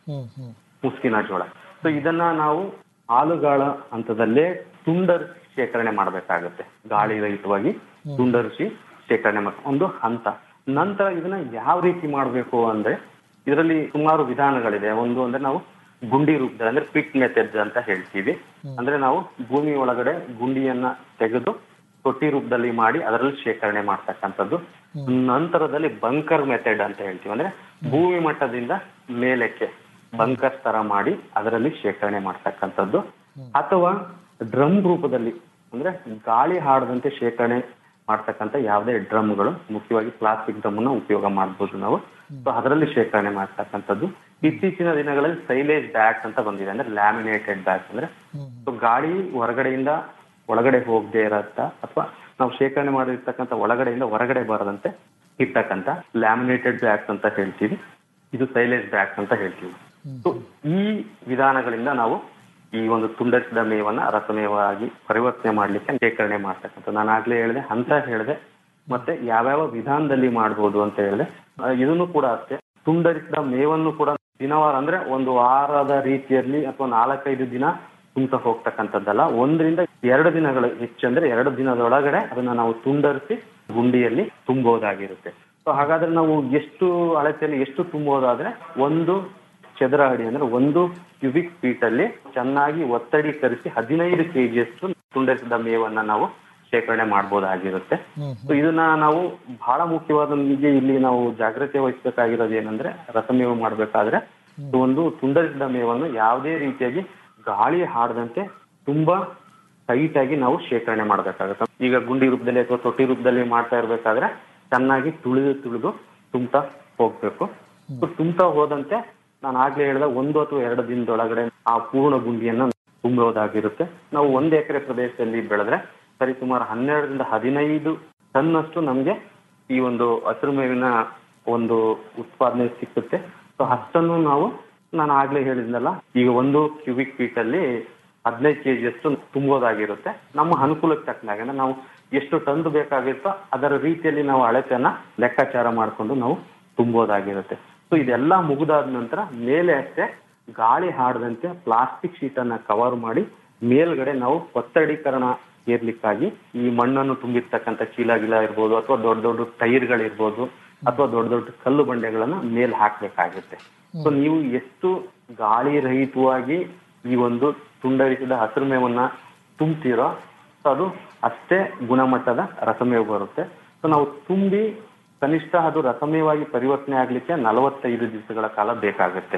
ಮುಸ್ಕಿನ ಜೋಳ ಸೊ ಇದನ್ನ ನಾವು ಹಾಲುಗಾಳ ಹಂತದಲ್ಲೇ ತುಂಡರಿಸಿ ಶೇಖರಣೆ ಮಾಡಬೇಕಾಗುತ್ತೆ ಗಾಳಿ ರಹಿತವಾಗಿ ತುಂಡರಿಸಿ ಶೇಖರಣೆ ಮಾಡ ಒಂದು ಹಂತ ನಂತರ ಇದನ್ನ ಯಾವ ರೀತಿ ಮಾಡಬೇಕು ಅಂದ್ರೆ ಇದರಲ್ಲಿ ಸುಮಾರು ವಿಧಾನಗಳಿದೆ ಒಂದು ಅಂದ್ರೆ ನಾವು ಗುಂಡಿ ರೂಪದಲ್ಲಿ ಅಂದ್ರೆ ಪಿಟ್ ಮೆಥಡ್ ಅಂತ ಹೇಳ್ತೀವಿ ಅಂದ್ರೆ ನಾವು ಭೂಮಿ ಒಳಗಡೆ ಗುಂಡಿಯನ್ನ ತೆಗೆದು ತೊಟ್ಟಿ ರೂಪದಲ್ಲಿ ಮಾಡಿ ಅದರಲ್ಲಿ ಶೇಖರಣೆ ಮಾಡ್ತಕ್ಕಂಥದ್ದು ನಂತರದಲ್ಲಿ ಬಂಕರ್ ಮೆಥಡ್ ಅಂತ ಹೇಳ್ತೀವಿ ಅಂದ್ರೆ ಭೂಮಿ ಮಟ್ಟದಿಂದ ಮೇಲಕ್ಕೆ ಬಂಕರ್ ತರ ಮಾಡಿ ಅದರಲ್ಲಿ ಶೇಖರಣೆ ಮಾಡ್ತಕ್ಕಂಥದ್ದು ಅಥವಾ ಡ್ರಮ್ ರೂಪದಲ್ಲಿ ಅಂದ್ರೆ ಗಾಳಿ ಹಾಡದಂತೆ ಶೇಖರಣೆ ಮಾಡ್ತಕ್ಕಂಥ ಯಾವುದೇ ಡ್ರಮ್ಗಳು ಮುಖ್ಯವಾಗಿ ಪ್ಲಾಸ್ಟಿಕ್ ಡ್ರಮ್ ನ ಉಪಯೋಗ ಮಾಡಬಹುದು ನಾವು ಸೊ ಅದರಲ್ಲಿ ಶೇಖರಣೆ ಮಾಡ್ತಕ್ಕಂಥದ್ದು ಇತ್ತೀಚಿನ ದಿನಗಳಲ್ಲಿ ಸೈಲೇಜ್ ಬ್ಯಾಗ್ಸ್ ಅಂತ ಬಂದಿದೆ ಅಂದ್ರೆ ಲ್ಯಾಮಿನೇಟೆಡ್ ಬ್ಯಾಗ್ಸ್ ಅಂದ್ರೆ ಸೊ ಗಾಳಿ ಹೊರಗಡೆಯಿಂದ ಒಳಗಡೆ ಹೋಗದೆ ಇರತ್ತ ಅಥವಾ ನಾವು ಶೇಖರಣೆ ಮಾಡಿರ್ತಕ್ಕಂಥ ಒಳಗಡೆಯಿಂದ ಹೊರಗಡೆ ಬರದಂತೆ ಇರ್ತಕ್ಕಂಥ ಲ್ಯಾಮಿನೇಟೆಡ್ ಬ್ಯಾಗ್ಸ್ ಅಂತ ಹೇಳ್ತೀವಿ ಇದು ಸೈಲೇಜ್ ಬ್ಯಾಗ್ಸ್ ಅಂತ ಹೇಳ್ತೀವಿ ಸೊ ಈ ವಿಧಾನಗಳಿಂದ ನಾವು ಈ ಒಂದು ತುಂಡರಿಸಿದ ಮೇವನ್ನ ರಸಮೇವಾಗಿ ಪರಿವರ್ತನೆ ಮಾಡ್ಲಿಕ್ಕೆ ಶೇಖರಣೆ ಮಾಡ್ತಕ್ಕಂಥ ನಾನು ಆಗ್ಲೇ ಹೇಳಿದೆ ಹಂತ ಹೇಳಿದೆ ಮತ್ತೆ ಯಾವ್ಯಾವ ವಿಧಾನದಲ್ಲಿ ಮಾಡ್ಬೋದು ಅಂತ ಹೇಳಿದೆ ಆ, ಇದನ್ನು ಕೂಡ ಅಷ್ಟೇ ತುಂಡರಿಸಿದ ಮೇವನ್ನು ಕೂಡ ದಿನವಾರ ಅಂದ್ರೆ ಒಂದು ವಾರದ ರೀತಿಯಲ್ಲಿ ಅಥವಾ ನಾಲ್ಕೈದು ದಿನ ತುಂಬ್ತಾ ಹೋಗ್ತಕ್ಕಂಥದ್ದಲ್ಲ ಒಂದರಿಂದ ಎರಡು ದಿನಗಳು ಹೆಚ್ಚಂದ್ರೆ ಎರಡು ದಿನದೊಳಗಡೆ ಅದನ್ನ ನಾವು ತುಂಡರಿಸಿ ಗುಂಡಿಯಲ್ಲಿ ತುಂಬಬಹುದಾಗಿರುತ್ತೆ ಸೊ ಹಾಗಾದ್ರೆ ನಾವು ಎಷ್ಟು ಅಳತೆಯಲ್ಲಿ ಎಷ್ಟು ತುಂಬೋದಾದ್ರೆ ಒಂದು ಚದರ ಅಡಿ ಅಂದ್ರೆ ಒಂದು ಕ್ಯೂಬಿಕ್ ಫೀಟ್ ಅಲ್ಲಿ ಚೆನ್ನಾಗಿ ಒತ್ತಡೀಕರಿಸಿ ಹದಿನೈದು ಕೆಜಿಯಷ್ಟು ತುಂಡರಿಸಿದ ಮೇವನ್ನ ನಾವು ಶೇಖರಣೆ ಮಾಡಬಹುದಾಗಿರುತ್ತೆ ಸೊ ಇದನ್ನ ನಾವು ಬಹಳ ಮುಖ್ಯವಾದ ನಮಗೆ ಇಲ್ಲಿ ನಾವು ಜಾಗ್ರತೆ ವಹಿಸಬೇಕಾಗಿರೋದು ಏನಂದ್ರೆ ರಸಮೇವು ಮಾಡ್ಬೇಕಾದ್ರೆ ಒಂದು ತುಂಡರಿಸಿದ ಮೇವನ್ನು ಯಾವುದೇ ರೀತಿಯಾಗಿ ಗಾಳಿ ಹಾಡದಂತೆ ತುಂಬಾ ಟೈಟ್ ಆಗಿ ನಾವು ಶೇಖರಣೆ ಮಾಡ್ಬೇಕಾಗುತ್ತೆ ಈಗ ಗುಂಡಿ ರೂಪದಲ್ಲಿ ಅಥವಾ ತೊಟ್ಟಿ ರೂಪದಲ್ಲಿ ಮಾಡ್ತಾ ಇರ್ಬೇಕಾದ್ರೆ ಚೆನ್ನಾಗಿ ತುಳಿದು ತುಳಿದು ತುಂಬ್ತಾ ಹೋಗ್ಬೇಕು ಸೊ ತುಂಬ್ತಾ ಹೋದಂತೆ ನಾನು ಆಗ್ಲೇ ಹೇಳಿದ ಒಂದು ಅಥವಾ ಎರಡು ದಿನದೊಳಗಡೆ ಆ ಪೂರ್ಣ ಗುಂಡಿಯನ್ನ ತುಂಬಬಹುದಾಗಿರುತ್ತೆ ನಾವು ಒಂದು ಎಕರೆ ಪ್ರದೇಶದಲ್ಲಿ ಬೆಳೆದ್ರೆ ಸರಿ ಸುಮಾರು ಹನ್ನೆರಡರಿಂದ ಹದಿನೈದು ಟನ್ನಷ್ಟು ನಮ್ಗೆ ಈ ಒಂದು ಹಸಿರು ಮೇವಿನ ಒಂದು ಉತ್ಪಾದನೆ ಸಿಕ್ಕುತ್ತೆ ಸೊ ಅಷ್ಟನ್ನು ನಾವು ನಾನು ಆಗ್ಲೇ ಹೇಳಿದ್ನಲ್ಲ ಈಗ ಒಂದು ಕ್ಯೂಬಿಕ್ ಫೀಟ್ ಅಲ್ಲಿ ಹದಿನೈದು ಕೆಜಿ ಅಷ್ಟು ತುಂಬೋದಾಗಿರುತ್ತೆ ನಮ್ಮ ಅನುಕೂಲಕ್ಕೆ ತಕ್ಕನಾಗ ನಾವು ಎಷ್ಟು ಟನ್ ಬೇಕಾಗಿರುತ್ತೋ ಅದರ ರೀತಿಯಲ್ಲಿ ನಾವು ಅಳತೆಯನ್ನ ಲೆಕ್ಕಾಚಾರ ಮಾಡಿಕೊಂಡು ನಾವು ತುಂಬೋದಾಗಿರುತ್ತೆ ಸೊ ಇದೆಲ್ಲ ಮುಗಿದಾದ ನಂತರ ಮೇಲೆ ಅಷ್ಟೇ ಗಾಳಿ ಹಾಡದಂತೆ ಪ್ಲಾಸ್ಟಿಕ್ ಶೀಟ್ ಅನ್ನ ಕವರ್ ಮಾಡಿ ಮೇಲ್ಗಡೆ ನಾವು ಒತ್ತಡೀಕರಣ ಏರ್ಲಿಕ್ಕಾಗಿ ಈ ಮಣ್ಣನ್ನು ತುಂಬಿರ್ತಕ್ಕಂಥ ಚೀಲ ಗಿಲ ಇರ್ಬೋದು ಅಥವಾ ದೊಡ್ಡ ದೊಡ್ಡ ಟೈರ್ಗಳಿರ್ಬೋದು ಅಥವಾ ದೊಡ್ಡ ದೊಡ್ಡ ಕಲ್ಲು ಬಂಡೆಗಳನ್ನ ಮೇಲ್ ಹಾಕ್ಬೇಕಾಗುತ್ತೆ ಸೊ ನೀವು ಎಷ್ಟು ಗಾಳಿ ರಹಿತವಾಗಿ ಈ ಒಂದು ತುಂಡರಿಸಿದ ಹಸಿರು ಮೇವನ್ನ ತುಂಬ್ತೀರೋ ಸೊ ಅದು ಅಷ್ಟೇ ಗುಣಮಟ್ಟದ ರಸಮೇವು ಬರುತ್ತೆ ಸೊ ನಾವು ತುಂಬಿ ಕನಿಷ್ಠ ಅದು ರಸಮೇವಾಗಿ ಪರಿವರ್ತನೆ ಆಗ್ಲಿಕ್ಕೆ ನಲವತ್ತೈದು ದಿವಸಗಳ ಕಾಲ ಬೇಕಾಗುತ್ತೆ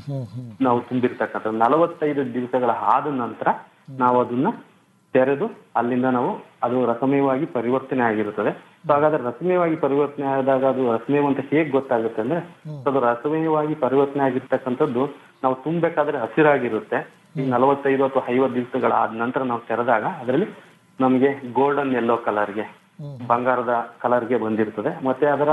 ನಾವು ತುಂಬಿರ್ತಕ್ಕಂಥ ನಲವತ್ತೈದು ದಿವಸಗಳ ಆದ ನಂತರ ನಾವು ಅದನ್ನ ತೆರೆದು ಅಲ್ಲಿಂದ ನಾವು ಅದು ರಸಮೇವಾಗಿ ಪರಿವರ್ತನೆ ಆಗಿರುತ್ತದೆ ಸೊ ಹಾಗಾದ್ರೆ ರಸಮೇವಾಗಿ ಪರಿವರ್ತನೆ ಆದಾಗ ಅದು ರಸಮೇವ್ ಅಂತ ಹೇಗ್ ಗೊತ್ತಾಗುತ್ತೆ ಅಂದ್ರೆ ಅದು ರಸಮೇವಾಗಿ ಪರಿವರ್ತನೆ ಆಗಿರ್ತಕ್ಕಂಥದ್ದು ನಾವು ತುಂಬಬೇಕಾದ್ರೆ ಹಸಿರಾಗಿರುತ್ತೆ ಈ ನಲವತ್ತೈದು ಅಥವಾ ಐವತ್ತು ದಿವಸಗಳ ಆದ ನಂತರ ನಾವು ತೆರೆದಾಗ ಅದರಲ್ಲಿ ನಮಗೆ ಗೋಲ್ಡನ್ ಯೆಲ್ಲೋ ಕಲರ್ಗೆ ಬಂಗಾರದ ಕಲರ್ಗೆ ಬಂದಿರ್ತದೆ ಮತ್ತೆ ಅದರ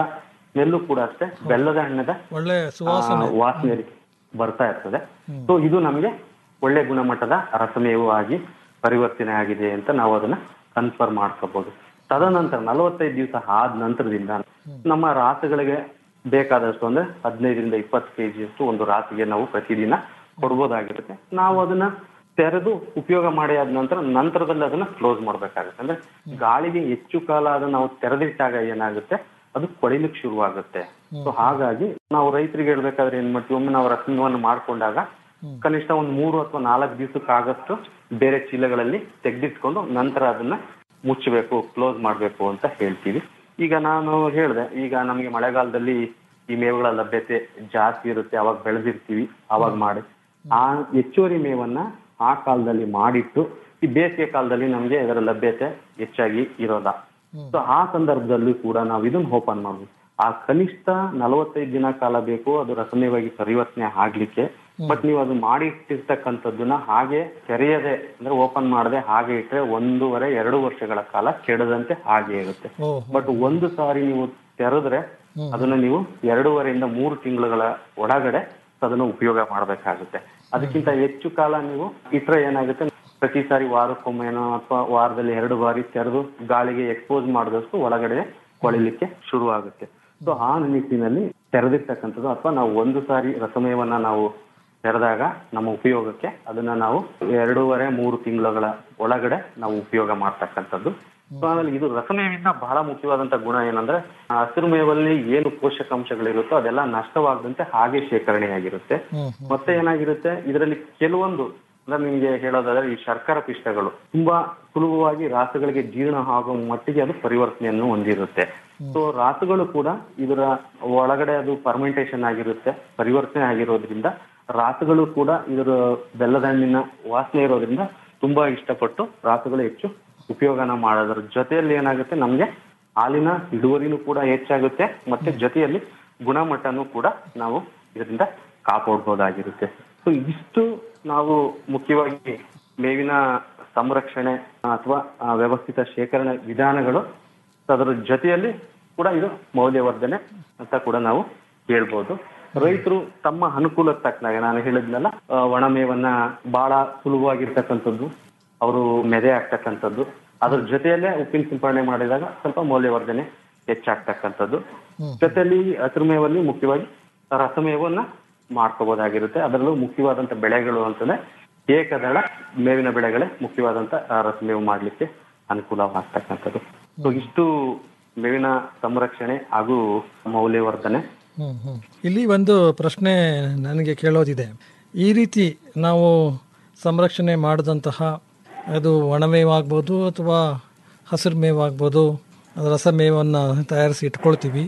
ಸ್ಮೆಲ್ಲು ಕೂಡ ಅಷ್ಟೇ ಬೆಲ್ಲದ ಹಣ್ಣದ ಒಳ್ಳೆ ಸುವಾಸನೆ ಆ, ವಾಸನೆ ಬರ್ತಾ ಇರ್ತದೆ ಸೊ ಇದು ನಮಗೆ ಒಳ್ಳೆ ಗುಣಮಟ್ಟದ ರಸಮೇವು ಆಗಿ ಪರಿವರ್ತನೆ ಆಗಿದೆ ಅಂತ ನಾವು ಅದನ್ನ ಕನ್ಫರ್ಮ್ ಮಾಡ್ಕೋಬಹುದು ತದನಂತರ ನಲವತ್ತೈದು ದಿವಸ ಆದ ನಂತರದಿಂದ ನಮ್ಮ ರಾಸುಗಳಿಗೆ ಬೇಕಾದಷ್ಟು ಅಂದ್ರೆ ಹದಿನೈದರಿಂದ ಇಪ್ಪತ್ತು ಕೆಜಿಯಷ್ಟು ಒಂದು ರಾಸಿಗೆ ನಾವು ಪ್ರತಿದಿನ ಕೊಡ್ಬೋದಾಗಿರುತ್ತೆ ನಾವು ಅದನ್ನ ತೆರೆದು ಉಪಯೋಗ ಮಾಡಿ ಆದ ನಂತರ ನಂತರದಲ್ಲಿ ಅದನ್ನ ಕ್ಲೋಸ್ ಮಾಡ್ಬೇಕಾಗುತ್ತೆ ಅಂದ್ರೆ ಗಾಳಿಗೆ ಹೆಚ್ಚು ಕಾಲ ಅದನ್ನ ನಾವು ತೆರೆದಿಟ್ಟಾಗ ಏನಾಗುತ್ತೆ ಅದು ಕೊಳಿಲಿಕ್ಕೆ ಶುರುವಾಗುತ್ತೆ ಸೊ ಹಾಗಾಗಿ ನಾವು ರೈತರಿಗೆ ಹೇಳ್ಬೇಕಾದ್ರೆ ಏನ್ ಮಾಡ್ತೀವಿ ಒಮ್ಮೆ ನಾವು ರಸಮವನ್ನು ಮಾಡ್ಕೊಂಡಾಗ ಕನಿಷ್ಠ ಒಂದು ಮೂರು ಅಥವಾ ನಾಲ್ಕು ದಿವಸಕ್ಕಾಗಷ್ಟು ಬೇರೆ ಚೀಲಗಳಲ್ಲಿ ತೆಗೆದಿಟ್ಕೊಂಡು ನಂತರ ಅದನ್ನ ಮುಚ್ಚಬೇಕು ಕ್ಲೋಸ್ ಮಾಡಬೇಕು ಅಂತ ಹೇಳ್ತೀವಿ ಈಗ ನಾನು ಹೇಳಿದೆ ಈಗ ನಮಗೆ ಮಳೆಗಾಲದಲ್ಲಿ ಈ ಮೇವುಗಳ ಲಭ್ಯತೆ ಜಾಸ್ತಿ ಇರುತ್ತೆ ಅವಾಗ ಬೆಳೆದಿರ್ತೀವಿ ಅವಾಗ ಮಾಡಿ ಆ ಹೆಚ್ಚುವರಿ ಮೇವನ್ನ ಆ ಕಾಲದಲ್ಲಿ ಮಾಡಿಟ್ಟು ಈ ಬೇಸಿಗೆ ಕಾಲದಲ್ಲಿ ನಮಗೆ ಇದರ ಲಭ್ಯತೆ ಹೆಚ್ಚಾಗಿ ಇರೋದ ಸೊ ಆ ಸಂದರ್ಭದಲ್ಲೂ ಕೂಡ ನಾವು ಇದನ್ನ ಓಪನ್ ಮಾಡ್ಬೋದು ಆ ಕನಿಷ್ಠ ನಲವತ್ತೈದು ದಿನ ಕಾಲ ಬೇಕು ಅದು ರಸಮೇವಾಗಿ ಪರಿವರ್ತನೆ ಆಗ್ಲಿಕ್ಕೆ ಬಟ್ ನೀವು ಅದು ಮಾಡಿ ಇಟ್ಟಿರ್ತಕ್ಕಂಥದ್ದನ್ನ ಹಾಗೆ ತೆರೆಯದೆ ಅಂದ್ರೆ ಓಪನ್ ಮಾಡದೆ ಹಾಗೆ ಇಟ್ರೆ ಒಂದೂವರೆ ಎರಡು ವರ್ಷಗಳ ಕಾಲ ಕೆಡದಂತೆ ಹಾಗೆ ಇರುತ್ತೆ ಬಟ್ ಒಂದು ಸಾರಿ ನೀವು ತೆರೆದ್ರೆ ಅದನ್ನ ನೀವು ಎರಡೂವರೆಯಿಂದ ಮೂರು ತಿಂಗಳುಗಳ ಒಳಗಡೆ ಅದನ್ನು ಉಪಯೋಗ ಮಾಡಬೇಕಾಗುತ್ತೆ ಅದಕ್ಕಿಂತ ಹೆಚ್ಚು ಕಾಲ ನೀವು ಇಟ್ರೆ ಏನಾಗುತ್ತೆ ಪ್ರತಿ ಸಾರಿ ವಾರಕ್ಕೊಮ್ಮೆನೋ ಅಥವಾ ವಾರದಲ್ಲಿ ಎರಡು ಬಾರಿ ತೆರೆದು ಗಾಳಿಗೆ ಎಕ್ಸ್ಪೋಸ್ ಮಾಡಿದಷ್ಟು ಒಳಗಡೆ ಕೊಳಿಲಿಕ್ಕೆ ಶುರು ಆಗುತ್ತೆ ಸೊ ಆ ನಿಟ್ಟಿನಲ್ಲಿ ತೆರೆದಿರ್ತಕ್ಕಂಥದ್ದು ಅಥವಾ ನಾವು ಒಂದು ಸಾರಿ ರಸಮಯವನ್ನ ನಾವು ತೆರೆದಾಗ ನಮ್ಮ ಉಪಯೋಗಕ್ಕೆ ಅದನ್ನ ನಾವು ಎರಡೂವರೆ ಮೂರು ತಿಂಗಳ ಒಳಗಡೆ ನಾವು ಉಪಯೋಗ ಮಾಡ್ತಕ್ಕಂಥದ್ದು ಸೊ ಆಮೇಲೆ ಇದು ರಸಮೇವಿನ ಬಹಳ ಮುಖ್ಯವಾದಂತ ಗುಣ ಏನಂದ್ರೆ ಆ ಹಸಿರು ಮೇವಲ್ಲಿ ಏನು ಪೋಷಕಾಂಶಗಳಿರುತ್ತೋ ಅದೆಲ್ಲ ನಷ್ಟವಾಗದಂತೆ ಹಾಗೆ ಶೇಖರಣೆಯಾಗಿರುತ್ತೆ ಮತ್ತೆ ಏನಾಗಿರುತ್ತೆ ಇದರಲ್ಲಿ ಕೆಲವೊಂದು ಅಂದ್ರೆ ನಿಮ್ಗೆ ಹೇಳೋದಾದ್ರೆ ಈ ಶರ್ಕರ ಪಿಷ್ಟಗಳು ತುಂಬಾ ಸುಲಭವಾಗಿ ರಾಸುಗಳಿಗೆ ಜೀರ್ಣ ಆಗುವ ಮಟ್ಟಿಗೆ ಅದು ಪರಿವರ್ತನೆಯನ್ನು ಹೊಂದಿರುತ್ತೆ ಸೊ ರಾಸುಗಳು ಕೂಡ ಇದರ ಒಳಗಡೆ ಅದು ಫರ್ಮೆಂಟೇಶನ್ ಆಗಿರುತ್ತೆ ಪರಿವರ್ತನೆ ಆಗಿರೋದ್ರಿಂದ ರಾಸುಗಳು ಕೂಡ ಇದರ ಬೆಲ್ಲದ ಹಣ್ಣಿನ ವಾಸನೆ ಇರೋದ್ರಿಂದ ತುಂಬಾ ಇಷ್ಟಪಟ್ಟು ರಾಸುಗಳು ಹೆಚ್ಚು ಉಪಯೋಗನ ಮಾಡೋದ್ರ ಜೊತೆಯಲ್ಲಿ ಏನಾಗುತ್ತೆ ನಮ್ಗೆ ಹಾಲಿನ ಇಳುವರಿನೂ ಕೂಡ ಹೆಚ್ಚಾಗುತ್ತೆ ಮತ್ತೆ ಜೊತೆಯಲ್ಲಿ ಗುಣಮಟ್ಟನೂ ಕೂಡ ನಾವು ಇದರಿಂದ ಕಾಪಾಡ್ಬೋದಾಗಿರುತ್ತೆ ಸೊ ಇಷ್ಟು ನಾವು ಮುಖ್ಯವಾಗಿ ಮೇವಿನ ಸಂರಕ್ಷಣೆ ಅಥವಾ ಆ, ವ್ಯವಸ್ಥಿತ ಶೇಖರಣೆ ವಿಧಾನಗಳು ಅದರ ಜೊತೆಯಲ್ಲಿ ಕೂಡ ಇದು ಮೌಲ್ಯವರ್ಧನೆ ಅಂತ ಕೂಡ ನಾವು ಹೇಳ್ಬೋದು ರೈತರು ತಮ್ಮ ಅನುಕೂಲಕ್ಕೆ ತಕ್ಕನಾಗೆ ನಾನು ಹೇಳಿದ್ನಲ್ಲ ಆ, ಒಣಮೇವನ್ನ ಬಹಳ ಸುಲಭವಾಗಿರ್ತಕ್ಕಂಥದ್ದು ಅವರು ಮೆದೆ ಆಗ್ತಕ್ಕಂಥದ್ದು ಅದ್ರ ಜೊತೆಯಲ್ಲೇ ಉಪ್ಪಿನ ಸಿಂಪಡಣೆ ಮಾಡಿದಾಗ ಸ್ವಲ್ಪ ಮೌಲ್ಯವರ್ಧನೆ ಹೆಚ್ಚಾಗ್ತಕ್ಕಂಥದ್ದು ಜೊತೆಯಲ್ಲಿ ಹಸಿರು ಮೇವಲ್ಲಿ ಮುಖ್ಯವಾಗಿ ರಸಮೇವನ್ನ ಮಾಡ್ಕೋಬಹುದಾಗಿರುತ್ತೆ ಅದರಲ್ಲೂ ಮುಖ್ಯವಾದಂತ ಬೆಳೆಗಳು ಅಂತಂದ್ರೆ ಏಕದಳ ಮೇವಿನ ಬೆಳೆಗಳೇ ಮುಖ್ಯವಾದಂತ ಆ, ರಸಮೇವು ಮಾಡ್ಲಿಕ್ಕೆ ಅನುಕೂಲವಾಗ್ತಕ್ಕಂಥದ್ದು ಸೊ ಇಷ್ಟು ಮೇವಿನ ಸಂರಕ್ಷಣೆ ಹಾಗೂ ಮೌಲ್ಯವರ್ಧನೆ ಹ್ಮ್, ಹ್ಮ್. ಇಲ್ಲಿ ಒಂದು ಪ್ರಶ್ನೆ ನನಗೆ ಕೇಳೋದಿದೆ ಈ ರೀತಿ ನಾವು ಸಂರಕ್ಷಣೆ ಮಾಡಿದಂತಹ ಅದು ಒಣಮೇವಾಗ್ಬೋದು ಅಥವಾ ಹಸಿರು ಮೇವಾಗ್ಬೋದು ಅದು ರಸಮೇವನ್ನು ತಯಾರಿಸಿ ಇಟ್ಕೊಳ್ತೀವಿ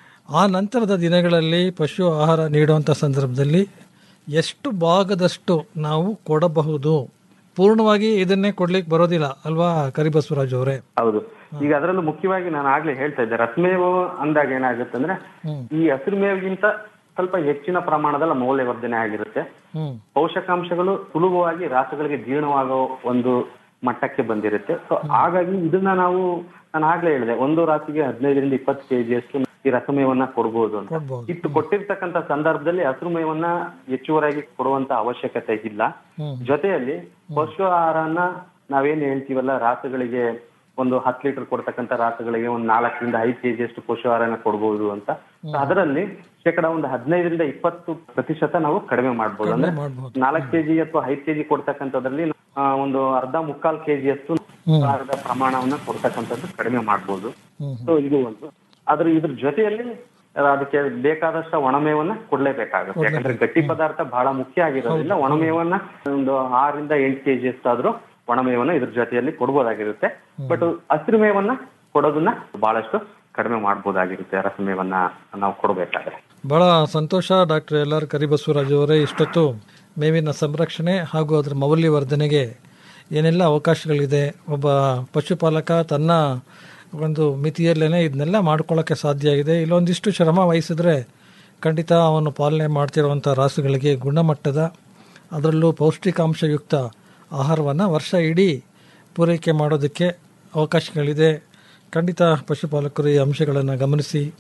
ಆ ನಂತರದ ದಿನಗಳಲ್ಲಿ ಪಶು ಆಹಾರ ನೀಡುವಂಥ ಸಂದರ್ಭದಲ್ಲಿ ಎಷ್ಟು ಭಾಗದಷ್ಟು ನಾವು ಕೊಡಬಹುದು ಪೂರ್ಣವಾಗಿ ಇದನ್ನೇ ಕೊಡ್ಲಿಕ್ಕೆ ಬರೋದಿಲ್ಲ ಅಲ್ವಾ ಕರಿಬಸವರಾಜ್ ಅವರೇ ಹೌದು ಈಗ ಅದರಲ್ಲೂ ಮುಖ್ಯವಾಗಿ ನಾನು ಆಗ್ಲೇ ಹೇಳ್ತಾ ಇದ್ದೆ ರಸಮೇವು ಅಂದಾಗ ಏನಾಗುತ್ತೆ ಅಂದ್ರೆ ಈ ಹಸಿರು ಮೇವಿಗಿಂತ ಸ್ವಲ್ಪ ಹೆಚ್ಚಿನ ಪ್ರಮಾಣದಲ್ಲಿ ಮೌಲ್ಯವರ್ಧನೆ ಆಗಿರುತ್ತೆ ಹ್ಮ್ ಪೋಷಕಾಂಶಗಳು ಸುಲಭವಾಗಿ ರಾಸುಗಳಿಗೆ ಜೀರ್ಣವಾಗೋ ಒಂದು ಮಟ್ಟಕ್ಕೆ ಬಂದಿರುತ್ತೆ ಸೊ ಹಾಗಾಗಿ ಇದನ್ನ ನಾವು ನಾನು ಆಗ್ಲೇ ಹೇಳಿದೆ ಒಂದು ರಾಸಿಗೆ ಹದಿನೈದರಿಂದ ಇಪ್ಪತ್ತು ಕೆಜಿಯಷ್ಟು ಈ ರಸಮೇವನ್ನ ಕೊಡ್ಬೋದು ಅಂತ ಕೊಡ್ಬೋದು. ಇತ್ತು ಕೊಟ್ಟಿರ್ತಕ್ಕಂಥ ಸಂದರ್ಭದಲ್ಲಿ ಹಸಿರು ಮೇವನ್ನ ಹೆಚ್ಚುವರಾಗಿ ಕೊಡುವಂತ ಅವಶ್ಯಕತೆ ಇಲ್ಲ ಹ್ಮ್. ಜೊತೆಯಲ್ಲಿ ಪಶು ಆಹಾರನ ನಾವೇನ್ ಹೇಳ್ತೀವಲ್ಲ ರಾಸುಗಳಿಗೆ ಒಂದು ಹತ್ತು ಲೀಟರ್ ಕೊಡ್ತಕ್ಕಂಥ ರಾಸುಗಳಿಗೆ ಒಂದು ನಾಲ್ಕರಿಂದ ಐದು ಕೆಜಿ ಅಷ್ಟು ಪಶು ಆಹಾರನ ಕೊಡ್ಬೋದು ಅಂತ So ಅದರಲ್ಲಿ ಶೇಕಡ ಒಂದು ಹದಿನೈದರಿಂದ ಇಪ್ಪತ್ತು ಪ್ರತಿಶತ ನಾವು ಕಡಿಮೆ ಮಾಡ್ಬೋದು ಅಂದ್ರೆ ಮಾಡ್ಬೋದು. ನಾಲ್ಕು ಕೆಜಿ ಅಥವಾ ಐದು ಕೆಜಿ ಕೊಡ್ತಕ್ಕಂಥದ್ರಲ್ಲಿ ಆ, ಒಂದು ಅರ್ಧ ಮುಕ್ಕಾಲ್ ಕೆಜಿ ಅಷ್ಟು ಆಹಾರದ ಪ್ರಮಾಣವನ್ನ ಕೊಡ್ತಕ್ಕಂಥದ್ದು ಕಡಿಮೆ ಮಾಡ್ಬೋದು ಸೊ ಇದು ಒಂದು ಆದ್ರೆ ಇದ್ರ ಜೊತೆಯಲ್ಲಿ ಅದಕ್ಕೆ ಬೇಕಾದಷ್ಟು ಒಣಮೇವನ್ನ ಕೊಡ್ಲೇಬೇಕಾಗುತ್ತೆ ಯಾಕಂದ್ರೆ ಗಟ್ಟಿ ಪದಾರ್ಥ ಬಹಳ ಮುಖ್ಯ ಆಗಿರೋದ್ರಿಂದ ಒಣಮೇವನ್ನ ಒಂದು ಆರರಿಂದ ಎಂಟು ಕೆಜಿ ಅಷ್ಟಾದ್ರೂ ಒಣಮೇವನ್ನ ಇದ್ರ ಜೊತೆಯಲ್ಲಿ ಕೊಡ್ಬೋದಾಗಿರುತ್ತೆ ಬಟ್ ಹಸಿರು ಮೇವನ್ನ ಕೊಡೋದನ್ನ ಬಹಳಷ್ಟು ಕಡಿಮೆ ಮಾಡ್ಬೋದಾಗಿರುತ್ತೆ ರಸಮೇವನ್ನ ನಾವು ಕೊಡ್ಬೇಕಾದ್ರೆ ಬಹಳ ಸಂತೋಷ ಡಾಕ್ಟರ್ ಎಲ್ ಆರ್ ಕರಿಬಸವರಾಜ್ ಅವರೇ ಇಷ್ಟೊತ್ತು ಮೇವಿನ ಸಂರಕ್ಷಣೆ ಹಾಗೂ ಅದರ ಮೌಲ್ಯವರ್ಧನೆಗೆ ಏನೆಲ್ಲ ಅವಕಾಶಗಳಿದೆ ಒಬ್ಬ ಪಶುಪಾಲಕ ತನ್ನ ಒಂದು ಮಿತಿಯಲ್ಲೇ ಇದನ್ನೆಲ್ಲ ಮಾಡ್ಕೊಳ್ಳೋಕ್ಕೆ ಸಾಧ್ಯ ಇದೆ ಇಲ್ಲೊಂದಿಷ್ಟು ಶ್ರಮ ವಹಿಸಿದ್ರೆ ಖಂಡಿತ ಅವನು ಪಾಲನೆ ಮಾಡ್ತಿರುವಂಥ ರಾಸುಗಳಿಗೆ ಗುಣಮಟ್ಟದ ಅದರಲ್ಲೂ ಪೌಷ್ಟಿಕಾಂಶಯುಕ್ತ ಆಹಾರವನ್ನು ವರ್ಷ ಇಡೀ ಪೂರೈಕೆ ಮಾಡೋದಕ್ಕೆ ಅವಕಾಶಗಳಿದೆ ಖಂಡಿತ ಪಶುಪಾಲಕರು ಈ ಅಂಶಗಳನ್ನು ಗಮನಿಸಿ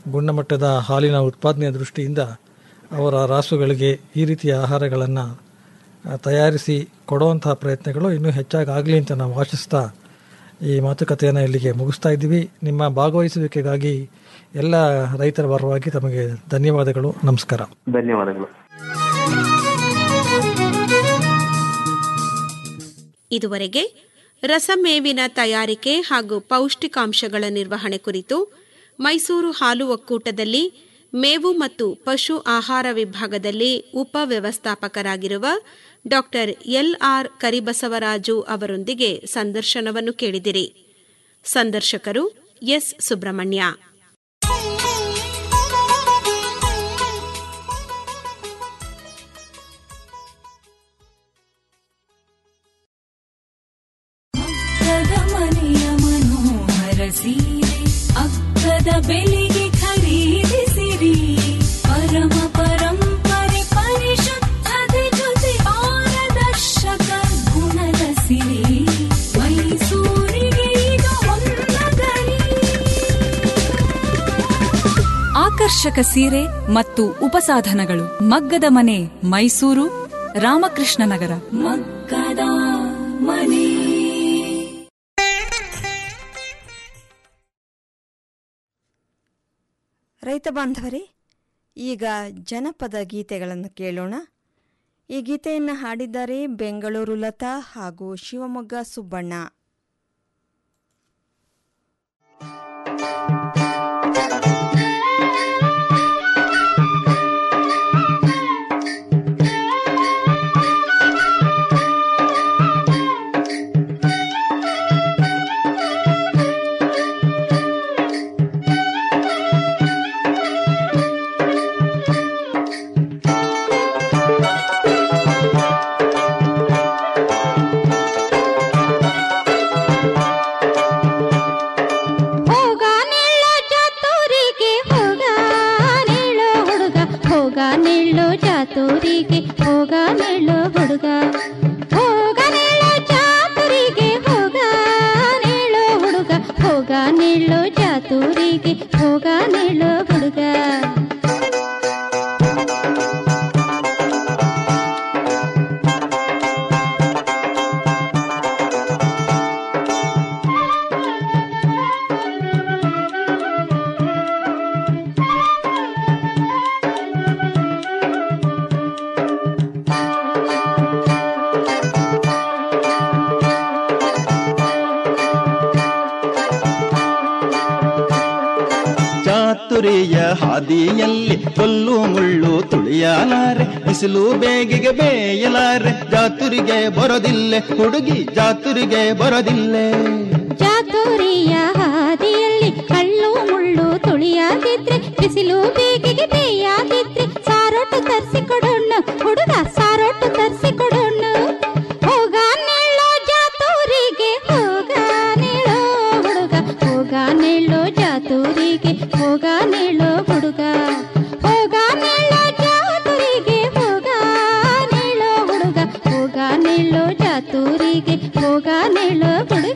ಗುಣಮಟ್ಟದ ಹಾಲಿನ ಉತ್ಪಾದನೆಯ ದೃಷ್ಟಿಯಿಂದ ಅವರ ರಾಸುಗಳಿಗೆ ಈ ರೀತಿಯ ಆಹಾರಗಳನ್ನು ತಯಾರಿಸಿ ಕೊಡುವಂತಹ ಪ್ರಯತ್ನಗಳು ಇನ್ನೂ ಹೆಚ್ಚಾಗಿ ಆಗಲಿ ಅಂತ ನಾವು ಆಶಿಸ್ತಾ ಈ ಮಾತುಕತೆಯನ್ನು ಇಲ್ಲಿಗೆ ಮುಗಿಸ್ತಾ ಇದ್ದೀವಿ ನಿಮ್ಮ ಭಾಗವಹಿಸುವಿಕೆಗಾಗಿ ಎಲ್ಲ ರೈತರ ಪರವಾಗಿ ತಮಗೆ ಧನ್ಯವಾದಗಳು ನಮಸ್ಕಾರ ಧನ್ಯವಾದಗಳು ಇದುವರೆಗೆ ರಸಮೇವಿನ ತಯಾರಿಕೆ ಹಾಗೂ ಪೌಷ್ಟಿಕಾಂಶಗಳ ನಿರ್ವಹಣೆ ಕುರಿತು ಮೈಸೂರು ಹಾಲು ಒಕ್ಕೂಟದಲ್ಲಿ ಮೇವು ಮತ್ತು ಪಶು ಆಹಾರ ವಿಭಾಗದಲ್ಲಿ ಉಪ ವ್ಯವಸ್ಥಾಪಕರಾಗಿರುವ ಡಾ ಎಲ್ಆರ್ ಕರಿಬಸವರಾಜು ಅವರೊಂದಿಗೆ ಸಂದರ್ಶನವನ್ನು ಕೇಳಿದಿರಿ ಸಂದರ್ಶಕರು ಎಸ್ ಸುಬ್ರಹ್ಮಣ್ಯ ಅಕ್ಕದ ಮನೆಯ ಮನೋಹರ ಸೀರೆ ಅಕ್ಕದ ಬೆಲೆಗೆ ಖರೀದಿಸಿರಿ ಪರಮ ಪರಂಪರೆ ಪರಿಶುದ್ಧತೆ ಜೊತೆ ಪಾರದರ್ಶಕ ಗುಣದ ಸಿರಿ ಮೈಸೂರಿಗೆ ಇದು ಹೊನ್ನಗರಿ ಆಕರ್ಷಕ ಸೀರೆ ಮತ್ತು ಉಪಸಾಧನಗಳು ಮಗ್ಗದ ಮನೆ ಮೈಸೂರು ರಾಮಕೃಷ್ಣ ನಗರ ಮಕ್ಕದ ಮನೆ ರೈತ ಬಾಂಧವರೇ ಈಗ ಜನಪದ ಗೀತೆಗಳನ್ನು ಕೇಳೋಣ ಈ ಗೀತೆಯನ್ನು ಹಾಡಿದ್ದಾರೆ ಬೆಂಗಳೂರು ಲತಾ ಹಾಗೂ ಶಿವಮೊಗ್ಗ ಸುಬ್ಬಣ್ಣ ಹೋಗ ನಿಳ್ಳೋ ಜಾತೂರಿಗೆ ಹೋಗ ನಿಳ್ಳೋ ಹುಡುಗ ಹೋಗ ನಿಳ್ಳೋ ಜಾತೂರಿಗೆ ಹೋಗ ನಿಳ್ಳೋ ಹುಡುಗ ಹೋಗ ನಿಳ್ಳೋ ಜಾತೂರಿಗೆ ಹೋಗ ನಿಳ್ಳೋ ಹುಡುಗ ಹೋಗ ನಿಳ್ಳೋ ಜಾತೂರಿಗೆ ಹೋಗ ನಿಳ್ಳೋ ಹುಡುಗ ಚಾತುರಿಯ ಹಾದಿಯಲ್ಲಿ ಕೊಲ್ಲು ಮುಳ್ಳು ತುಳಿಯಲಾರೆ ಬಿಸಿಲು ಬೇಗಿಗೆ ಬೇಯಲಾರೆ ಜಾತುರಿಗೆ ಬರೋದಿಲ್ಲೆ ಹುಡುಗಿ ಜಾತುರಿಗೆ ಬರೋದಿಲ್ಲೆ ಚಾತುರಿಯ ಹಾದಿಯಲ್ಲಿ ಕಳ್ಳು ಮುಳ್ಳು ತುಳಿಯಾದಿದ್ರೆ ಬಿಸಿಲು ಬೇಗಿಗೆ ಬೇಯಾದಿದ್ರೆ ಸಾರೋಟು ತರಿಸಿ ಕೊಡೋಣ ಹುಡುಗ ಸಾರೋಟು ತರಿಸಿ ಕೊಡೋಣ ಹೋಗ ನಿಳ್ಳೋ ಜಾತೂರಿಗೆ ಹೋಗ ನಿಳ್ಳೋ ಹುಡುಗ ಹೋಗ ನಿಳ್ಳೋ ಜಾತೂರಿಗೆ ಹೋಗ ನಿಳ್ಳೋ ಹುಡುಗ ಹೋಗ ನಿಳ್ಳೋ ಜಾತೂರಿಗೆ ಹೋಗ ನಿಳ್ಳೋ ಹುಡುಗ ಹೋಗ ನಿಳ್ಳೋ ಜಾತೂರಿಗೆ ಹೋಗ ನಿಳ್ಳೋ ಹುಡುಗ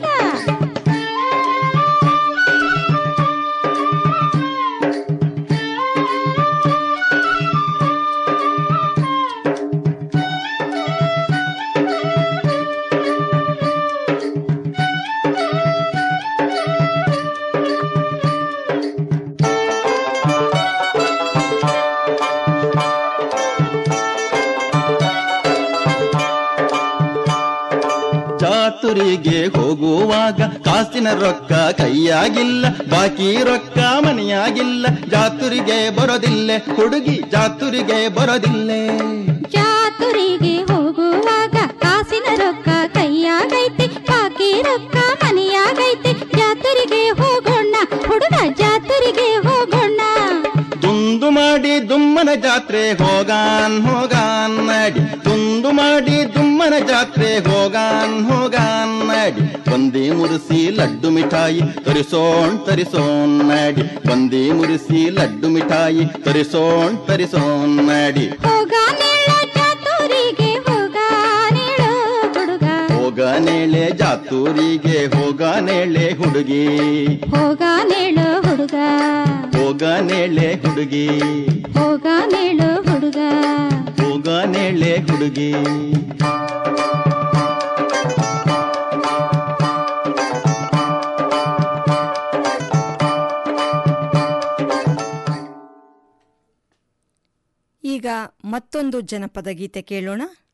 ಜಾತುರಿಗೆ ಹೋಗುವಾಗ ಕಾಸಿನ ರೊಕ್ಕ ಕೈಯಾಗಿಲ್ಲ ಬಾಕಿ ರೊಕ್ಕ ಮನೆಯಾಗಿಲ್ಲ ಜಾತುರಿಗೆ ಬರೋದಿಲ್ಲೆ ಹುಡುಗಿ ಜಾತುರಿಗೆ ಬರೋದಿಲ್ಲೆ ಚಾತುರಿಗೆ ಹೋಗುವಾಗ ಕಾಸಿನ ರೊಕ್ಕ ಕೈಯಾಗೈತೆ ಬಾಕಿ ರೊಕ್ಕ ಮನೆಯಾಗೈತೆ ಜಾತುರಿಗೆ ಹೋಗೋಣ ಹುಡುಗ ಜಾತುರಿಗೆ ಹೋಗೋಣ ತುಂದು ಮಾಡಿ ದುಮ್ಮನ ಜಾತ್ರೆ ಹೋಗಾನ್ ಹೋಗಾನ್ ನಡಿ ತುಂದು ಮಾಡಿ ದುಮ್ಮನ ಜಾತ್ರೆ ಹೋಗಾನ್ ಹೋಗಾನ್ ನಡಿ ಬಂದಿ ಮುರಿಸಿ ಲಡ್ಡು ಮಿಠಾಯಿ ತರಿಸೋಣ್ ತರಿಸೋಣ್ ನಡಿ ಬಂದಿ ಮುರಿಸಿ ಲಡ್ಡು ಮಿಠಾಯಿ ತರಿಸೋಣ್ ತರಿಸೋಣ್ ನಡಿ ಹೋಗ ನಿಳ್ಳೋ ಜಾತುರಿಗೆ ಹೋಗ ನಿಳ್ಳೋ ಹುಡುಗ ಹೋಗ ಹೋಗನೇಳೆ ಜಾತೂರಿಗೆ ಹೋಗನೇಳೆ ಹುಡುಗಿ ಹೋಗಾನೇಳು ಹುಡುಗ ಹೋಗನೇಳೆ ಹುಡುಗಿ ಹೋಗಾನೇಳು ಹುಡುಗ ಹೋಗನೇಳೆ ಹುಡುಗಿ ಈಗ ಮತ್ತೊಂದು ಜನಪದ ಗೀತೆ ಕೇಳೋಣ